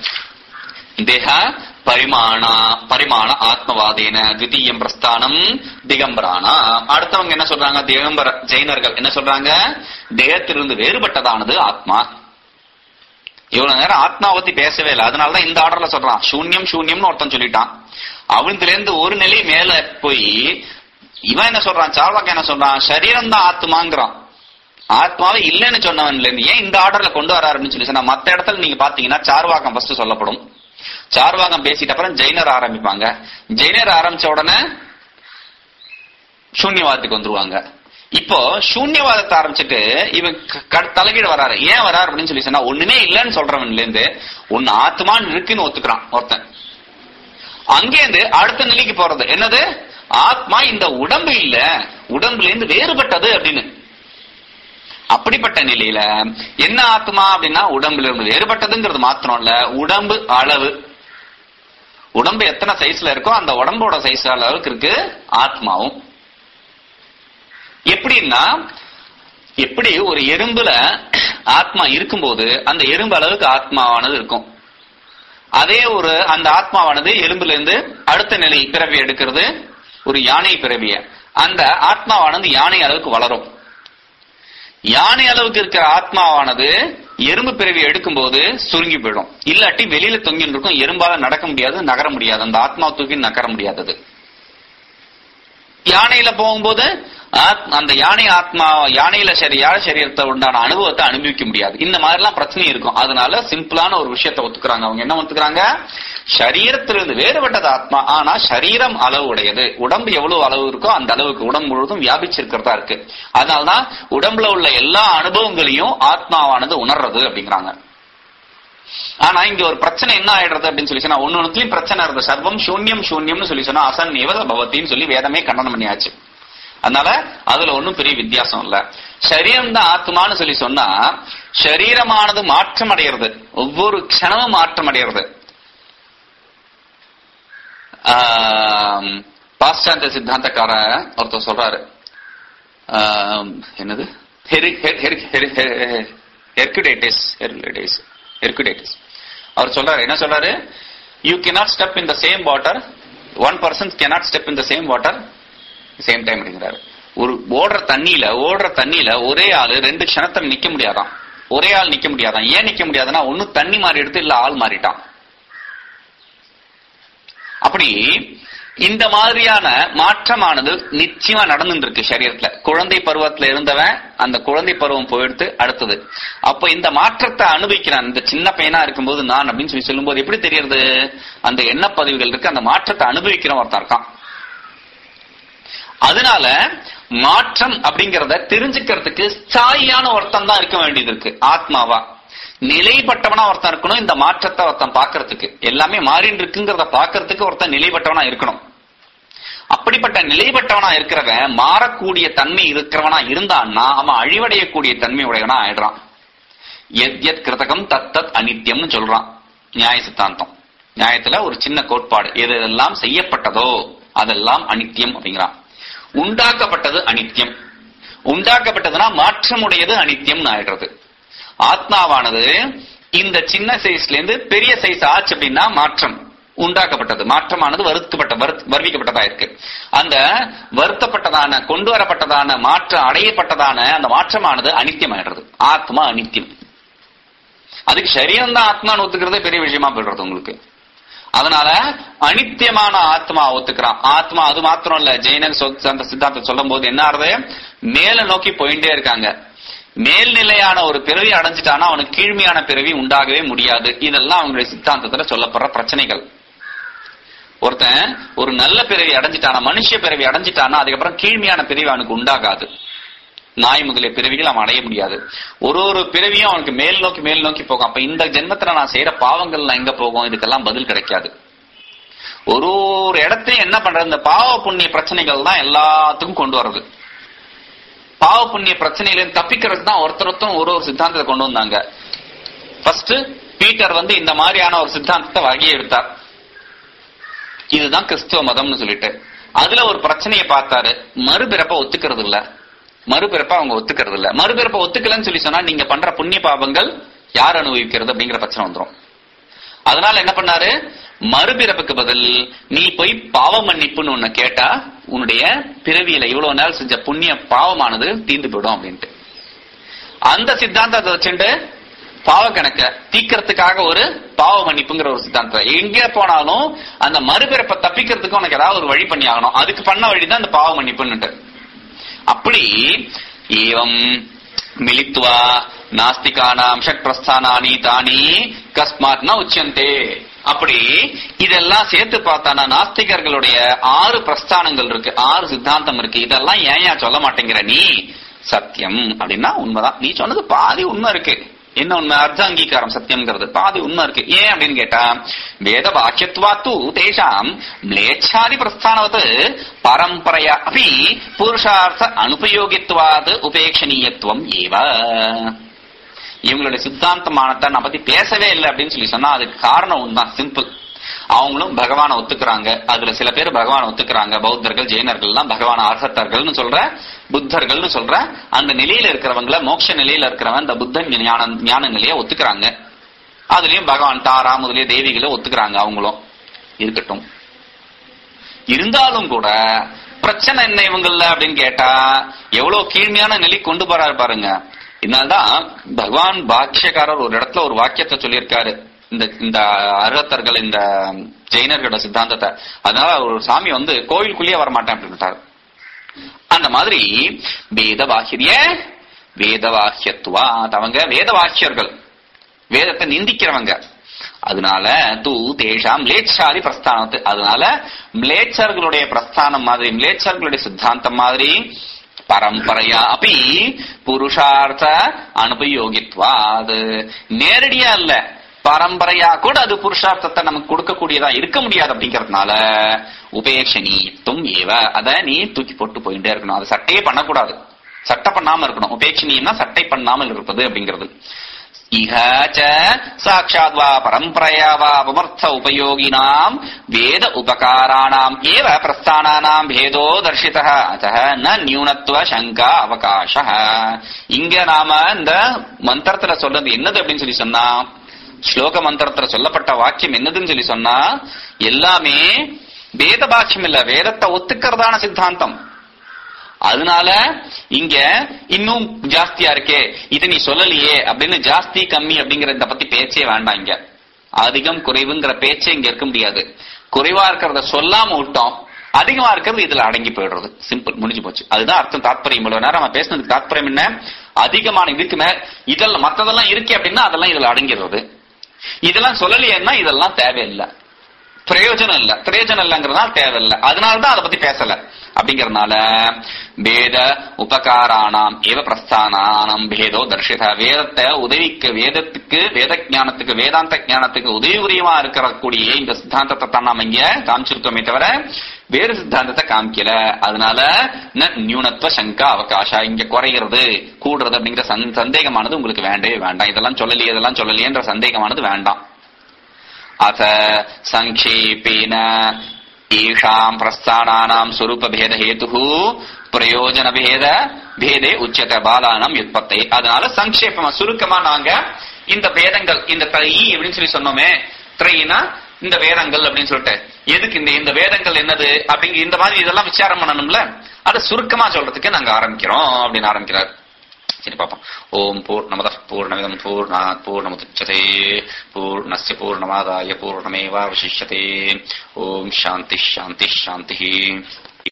தேக பரிமாண பரிமாண ஆத்மவாதேன திவிதீயம் பிரஸ்தானம் திகம்பரானா அடுத்தவங்க என்ன சொல்றாங்க திகம்பர ஜெயினர்கள் என்ன சொல்றாங்க தேகத்திலிருந்து வேறுபட்டதானது ஆத்மா இவ்வளவு நேரம் ஆத்மாவை பத்தி பேசவே இல்லை அதனாலதான் இந்த ஆர்டர்ல சொல்றான் சூன்யம் சூன்யம்னு ஒருத்தன் சொல்லிட்டான் அவன்ல இருந்து ஒரு நிலை மேல போய் இவன் என்ன சொல்றான் சார்வாக்க என்ன சொல்றான் சரீரம் தான் ஆத்மாங்கிறான் ஆத்மாவே இல்லைன்னு சொன்னவன்ல இருந்து ஏன் இந்த ஆர்டர்ல கொண்டு வராருன்னு சொல்லி சொன்னா மத்த இடத்துல நீங்க பாத்தீங்கன்னா சார்வாக்கம் ஃபர்ஸ்ட் சொல்லப்படும் சார்வாகம் பேசிட்ட அப்புறம் ஜெயினர் ஆரம்பிப்பாங்க ஜெயினர் ஆரம்பிச்ச உடனே சூன்யவாதத்துக்கு வந்துருவாங்க இப்போ சூன்யவாதத்தை ஆரம்பிச்சுட்டு இவன் க- க- தலைகீழ வராரு ஏன் வராரு அப்படின்னு சொல்லி சொன்னா ஒண்ணுமே இல்லைன்னு சொல்றவன்ல இருந்து ஒன்னு ஆத்மான்னு இருக்குன்னு ஒத்துக்கிறான் ஒருத்தன் அங்கேருந்து அடுத்த நிலைக்கு போறது என்னது ஆத்மா இந்த உடம்பு இல்ல உடம்புல இருந்து வேறுபட்டது அப்படின்னு அப்படிப்பட்ட நிலையில என்ன ஆத்மா அப்படின்னா உடம்புல இருந்து வேறுபட்டதுங்கிறது மாத்திரம் இல்ல உடம்பு அளவு உடம்பு எத்தனை சைஸ்ல இருக்கோ அந்த உடம்போட சைஸ் அளவுக்கு இருக்கு ஆத்மாவும் எப்படின்னா எப்படி ஒரு எறும்புல ஆத்மா இருக்கும்போது அந்த எறும்பு அளவுக்கு ஆத்மாவானது இருக்கும் அதே ஒரு அந்த ஆத்மாவானது எலும்புல இருந்து அடுத்த நிலை பிறவி எடுக்கிறது ஒரு யானை பிறவிய அந்த ஆத்மாவானது யானை அளவுக்கு வளரும் யானை அளவுக்கு இருக்கிற ஆத்மாவானது எறும்பு பிறவி எடுக்கும்போது சுருங்கி போயிடும் இல்லாட்டி வெளியில தொங்கின்னு இருக்கும் எறும்பால நடக்க முடியாது நகர முடியாது அந்த ஆத்மா தூக்கி நகர முடியாதது யானையில போகும்போது ஆத்- அந்த யானை ஆத்மா யானையில சரி யாழ சரீரத்தை உண்டான அனுபவத்தை அனுபவிக்க முடியாது இந்த மாதிரி எல்லாம் பிரச்சனை இருக்கும் அதனால சிம்பிளான ஒரு விஷயத்தை ஒத்துக்கிறாங்க அவங்க என்ன ஒத்துக்கிறாங்க சரீரத்திலிருந்து வேறுபட்டது ஆத்மா ஆனா சரீரம் அளவு உடையது உடம்பு எவ்வளவு அளவு இருக்கோ அந்த அளவுக்கு உடம்பு முழுவதும் வியாபிச்சிருக்கிறதா இருக்கு அதனாலதான் உடம்புல உள்ள எல்லா அனுபவங்களையும் ஆத்மாவானது உணர்றது அப்படிங்கிறாங்க ஆனா இங்க ஒரு பிரச்சனை என்ன ஆயிடுறது அப்படின்னு சொல்லி சொன்னா ஒன்னு ஒன்னுலயும் பிரச்சனை இருக்கு சர்வம் சூன்யம் சூன்யம்னு சொல்லி சொன்னா அசன் நிவத பவத்தின்னு சொல்லி வேதமே கண்டனம் பண்ணியாச்சு அதனால அதுல ஒண்ணும் பெரிய வித்தியாசம் இல்ல சரீரம் தான் ஆத்மான்னு சொல்லி சொன்னா சரீரமானது மாற்றம் அடைகிறது ஒவ்வொரு க்ஷணமும் மாற்றம் அடைகிறது ஆம், பாশ্চাত্য சித்தாந்தக்கார ஒருத்தர் சொல்றாரு ஆம், என்னது ஹெரி- ஹெ- ஹெரி- ஹெரி- ஹெ- ஹெர்குடேட்டிஸ் ஹெர்குடேட்டிஸ் ஹெர்குடேட்டிஸ் அவர் சொல்றாரு என்ன சொல்றாரு you cannot step in the same water one person cannot step in the same water same time அப்படிங்கிறாரு ஒரு ஓடுற தண்ணியில ஓடுற தண்ணியில ஒரே ஆளு ரெண்டு க்ஷணத்துல நிக்க முடியாதாம் ஒரே ஆள் நிக்க முடியாதாம் ஏன் நிக்க முடியாதுன்னா ஒண்ணு தண்ணி மாறி எடுத்து இல்ல ஆள் மாறிட்டான் அப்படி இந்த மாதிரியான மாற்றமானது நிச்சயமா நடந்துட்டு இருக்கு சரீரத்துல குழந்தை பருவத்துல இருந்தவன் அந்த குழந்தை பருவம் போயிடுத்து அடுத்தது அப்ப இந்த மாற்றத்தை அனுபவிக்கிறான் இந்த சின்ன பையனா இருக்கும்போது நான் அப்படின்னு சொல்லி சொல்லும்போது எப்படி தெரியறது அந்த எண்ண பதிவுகள் இருக்கு அந்த மாற்றத்தை அனுபவிக்கிற ஒருத்தன் இருக்கான் அதனால மாற்றம் அப்படிங்கறத தெரிஞ்சுக்கிறதுக்கு ஸ்தாயியான ஒருத்தன் தான் இருக்க வேண்டியது இருக்கு ஆத்மாவா நிலைப்பட்டவனா ஒருத்தன் இருக்கணும் இந்த மாற்றத்தை ஒருத்தன் பாக்குறதுக்கு எல்லாமே மாறின்னு இருக்குங்கிறத பாக்குறதுக்கு ஒருத்தன் நிலைப்பட்டவனா இருக்கணும் அப்படிப்பட்ட நிலைப்பட்டவனா இருக்கிறவன் மாறக்கூடிய தன்மை இருக்கிறவனா இருந்தான்னா அவன் அழிவடையக்கூடிய தன்மை உடையவனா ஆயிடுறான் எத் எத் கிருதகம் தத் தத் அனித்யம்னு சொல்றான் நியாய சித்தாந்தம் நியாயத்துல ஒரு சின்ன கோட்பாடு எது எல்லாம் செய்யப்பட்டதோ அதெல்லாம் அனித்யம் அப்படிங்கிறான் உண்டாக்கப்பட்டது அனித்யம் உண்டாக்கப்பட்டதுன்னா மாற்றமுடையது அனித்யம் ஆயிடுறது ஆத்மாவானது இந்த சின்ன சைஸ்ல இருந்து பெரிய சைஸ் ஆச்சு அப்படின்னா மாற்றம் உண்டாக்கப்பட்டது மாற்றமானது வருத்தப்பட்ட வருத்- வருவிக்கப்பட்டதா இருக்கு அந்த வருத்தப்பட்டதான கொண்டு வரப்பட்டதான மாற்றம் அடையப்பட்டதான அந்த மாற்றமானது அனித்தியமாயிடுறது ஆத்மா அனித்தியம் அதுக்கு சரீரம் தான் ஆத்மான்னு ஒத்துக்கிறதே பெரிய விஷயமா போயிடுறது உங்களுக்கு அதனால அனித்தியமான ஆத்மா ஒத்துக்கிறான் ஆத்மா அது மாத்திரம் இல்ல ஜெயினன் சொல்- அந்த சித்தாந்தம் சொல்லும் போது என்ன ஆறுது மேல நோக்கி போயிட்டே இருக்காங்க மேல்நிலையான ஒரு பிறவி அடைஞ்சிட்டானா அவனுக்கு கீழ்மையான பிறவி உண்டாகவே முடியாது இதெல்லாம் அவங்களுடைய சித்தாந்தத்துல சொல்லப்படுற பிரச்சனைகள் ஒருத்தன் ஒரு நல்ல பிறவி அடைஞ்சிட்டானா மனுஷ பிறவி அடைஞ்சிட்டானா அதுக்கப்புறம் கீழ்மையான பிறவி அவனுக்கு உண்டாகாது நாய் முதலிய பிறவிகள் அவன் அடைய முடியாது ஒரு ஒரு பிறவியும் அவனுக்கு மேல் நோக்கி மேல் நோக்கி போகும் அப்ப இந்த ஜென்மத்துல நான் செய்யற பாவங்கள்லாம் எங்க போகும் இதுக்கெல்லாம் பதில் கிடைக்காது ஒரு ஒரு இடத்தையும் என்ன பண்றது இந்த பாவ புண்ணிய பிரச்சனைகள் தான் எல்லாத்துக்கும் கொண்டு வர்றது பாவ புண்ணிய பிரச்சனையிலிருந்து தப்பிக்கிறதுக்கு தான் ஒருத்தர் ஒருத்தரும் ஒரு ஒரு சித்தாந்தத்தை கொண்டு வந்தாங்க ஃபர்ஸ்ட் பீட்டர் வந்து இந்த மாதிரியான ஒரு சித்தாந்தத்தை வகையை எடுத்தார் இதுதான் கிறிஸ்துவ மதம்னு சொல்லிட்டு அதுல ஒரு பிரச்சனையை பார்த்தாரு மறுபிறப்ப ஒத்துக்கிறது இல்ல மறுபிறப்ப அவங்க ஒத்துக்கிறது இல்ல மறுபிறப்ப ஒத்துக்கலன்னு சொல்லி சொன்னா நீங்க பண்ற புண்ணிய பாவங்கள் யார் அனுபவிக்கிறது அப்படிங்கிற பிரச்சனை வந்துரும் அதனால என்ன பண்ணாரு மறுபிறப்புக்கு பதில் நீ போய் பாவ மன்னிப்புன்னு ஒண்ணு கேட்டா உன்னுடைய பிறவியில இவ்வளவு நாள் செஞ்ச புண்ணிய பாவமானது தீர்ந்து போயிடும் அப்படின்ட்டு அந்த சித்தாந்தத்தை வச்சுட்டு பாவ கணக்க தீக்கிறதுக்காக ஒரு பாவ மன்னிப்புங்கிற ஒரு சித்தாந்தம் எங்க போனாலும் அந்த மறுபிறப்பை தப்பிக்கிறதுக்கு உனக்கு ஏதாவது ஒரு வழி பண்ணி ஆகணும் அதுக்கு பண்ண வழிதான் அந்த பாவ மன்னிப்புன்னுட்டு அப்படி ஏவம் மிலித்வா நாஸ்திகானாம் ஷட் பிரஸ்தானானி தானி கஸ்மாத் ந உச்சந்தே அப்படி இதெல்லாம் சேர்த்து பார்த்தானா நாஸ்திகர்களுடைய ஆறு பிரஸ்தானங்கள் இருக்கு ஆறு சித்தாந்தம் இருக்கு இதெல்லாம் ஏன் ஏன் சொல்ல மாட்டேங்கிற நீ சத்தியம் அப்படின்னா உண்மைதான் நீ சொன்னது பாதி உண்மை இருக்கு என்ன உண்மை அர்த்த அங்கீகாரம் சத்தியம்ங்கிறது பாதி உண்மை இருக்கு ஏன் அப்படின்னு கேட்டா வேத வாக்கியத்வாத்து தேஷாம் ம்லேச்சாதி பிரஸ்தானவத் பரம்பரையா அப்படி புருஷார்த்த அனுபயோகித்வாது உபேட்சணீயத்துவம் ஏவ இவங்களுடைய சித்தாந்தமானத்தை நான் பத்தி பேசவே இல்லை அப்படின்னு சொல்லி சொன்னா அதுக்கு காரணம் ஒண்ணுதான் சிம்பிள் அவங்களும் பகவானை ஒத்துக்கிறாங்க அதுல சில பேர் பகவானை ஒத்துக்கிறாங்க பௌத்தர்கள் ஜெயினர்கள் எல்லாம் பகவான அர்ஹத்தர்கள்னு சொல்ற புத்தர்கள்னு சொல்ற அந்த நிலையில இருக்கிறவங்கள மோட்ச நிலையில இருக்கிறவன் இந்த புத்தன் ஞான ஞான நிலையை ஒத்துக்கிறாங்க அதுலயும் பகவான் தாரா முதலிய தேவிகளை ஒத்துக்கிறாங்க அவங்களும் இருக்கட்டும் இருந்தாலும் கூட பிரச்சனை என்ன இவங்கள்ல அப்படின்னு கேட்டா எவ்வளவு கீழ்மையான நிலை கொண்டு போறாரு பாருங்க இதனால்தான் பகவான் பாக்கியக்காரர் ஒரு இடத்துல ஒரு வாக்கியத்தை சொல்லியிருக்காரு இந்த இந்த அருகத்தர்கள் இந்த ஜெயினர்களோட சித்தாந்தத்தை அதனால ஒரு சாமி வந்து கோயிலுக்குள்ளேயே வரமாட்டேன் அப்படின்ட்டாரு அந்த மாதிரி வேத வாக்கிய வேத வாக்கியத்துவா அவங்க வேத வாக்கியர்கள் வேதத்தை நிந்திக்கிறவங்க அதனால தூ தேஷாம் ம்லேச்சாதி பிரஸ்தானத்து அதனால மிளேச்சர்களுடைய பிரஸ்தானம் மாதிரி மிளேச்சர்களுடைய சித்தாந்தம் மாதிரி பரம்பரையா அப்படி புருஷார்த்த அனுபயோகித்வா அது நேரடியா இல்ல பரம்பரையா கூட அது புருஷார்த்தத்தை நமக்கு கொடுக்கக்கூடியதா இருக்க முடியாது அப்படிங்கறதுனால உபேட்சணீத்தும் ஏவ அத நீ தூக்கி போட்டு போயிட்டே இருக்கணும் அது சட்டையே பண்ணக்கூடாது சட்டை பண்ணாம இருக்கணும் உபேட்சணியம்னா சட்டை பண்ணாமல் இருப்பது அப்படிங்கிறது இஹ ச சாட்சாத் வா பரம்பரையா வா அபமர்த்த உபயோகினாம் வேத உபகாராணாம் ஏவ பிரஸ்தானானாம் பேதோ தர்ஷிதः அத்தः ந நியூனத்துவ சங்கா அவகாச இங்க நாம இந்த மந்திரத்துல சொல்றது என்னது அப்படின்னு சொல்லி சொன்னா ஸ்லோக மந்திரத்துல சொல்லப்பட்ட வாக்கியம் என்னதுன்னு சொல்லி சொன்னா எல்லாமே வேத பாக்கியம் இல்ல வேதத்தை ஒத்துக்கிறதான சித்தாந்தம் அதனால இங்க இன்னும் ஜாஸ்தியா இருக்கே இது நீ சொல்லலையே அப்படின்னு ஜாஸ்தி கம்மி அப்படிங்கறத பத்தி பேச்சே வேண்டாம் இங்க அதிகம் குறைவுங்கிற பேச்சே இங்க இருக்க முடியாது குறைவா இருக்கிறத சொல்லாம விட்டோம் அதிகமா இருக்கிறது இதுல அடங்கி போயிடுறது சிம்பிள் முடிஞ்சு போச்சு அதுதான் அர்த்தம் தாத்பரியம் இவ்வளவு நேரம் நம்ம பேசுனதுக்கு தாத்பரியம் என்ன அதிகமான இதுக்கு மேல இதெல்லாம் மத்ததெல்லாம் இருக்கே அப்படின்னா அதெல்லாம் இதுல அடங்கிடுறது இதெல்லாம் சொல்லலையேன்னா இதெல்லாம் தேவையில்லை பிரயோஜனம் இல்ல பிரயோஜனம் இல்லைங்கிறதுனால தேவையில்லை அதனாலதான் அதை பத்தி பேசல அப்படிங்கறதுனால வேத உபகாரானாம் ஏவ பிரஸ்தானானம் பேதோ தர்ஷித வேதத்தை உதவிக்கு வேதத்துக்கு வேத ஞானத்துக்கு வேதாந்த ஞானத்துக்கு உதவி உரியமா இருக்கக்கூடிய இந்த சித்தாந்தத்தை தான் நாம இங்க காமிச்சிருக்கோமே தவிர வேறு சித்தாந்தத்தை காமிக்கல அதனால ந நியூனத்துவ சங்கா அவகாசா இங்க குறைகிறது கூடுறது அப்படிங்கிற சந்- சந்தேகமானது உங்களுக்கு வேண்டவே வேண்டாம் இதெல்லாம் சொல்லலையே இதெல்லாம் சொல்லலையேன்ற சந்தேகமானது வேண்டாம் अथ सङ्क्षेपेन येषाम् प्रस्थानानाम् स्वरूपभेदहेतुः பிரயோஜனபேத பேதே உச்சத பாலானம் யுத்பத்தை அதனால சங்கேபமா சுருக்கமா நாங்க இந்த பேதங்கள் இந்த தை அப்படின்னு சொல்லி சொன்னோமே த்ரைனா இந்த வேதங்கள் அப்படின்னு சொல்லிட்டு எதுக்கு இந்த இந்த வேதங்கள் என்னது அப்படிங்க இந்த மாதிரி இதெல்லாம் விசாரம் பண்ணணும்ல அதை சுருக்கமா சொல்றதுக்கு நாங்க ஆரம்பிக்கிறோம் அப்படின்னு ஆரம்பிக்கிறார் சரி பாப்போம் ஓம் பூர்ணமத பூர்ணமிதம் பூர்ணாத் பூர்ணமுதச்சதே பூர்ணஸ்ய பூர்ணமாதாய பூர்ணமேவாவசிஷ்யதே ஓம் சாந்தி சாந்தி சாந்தி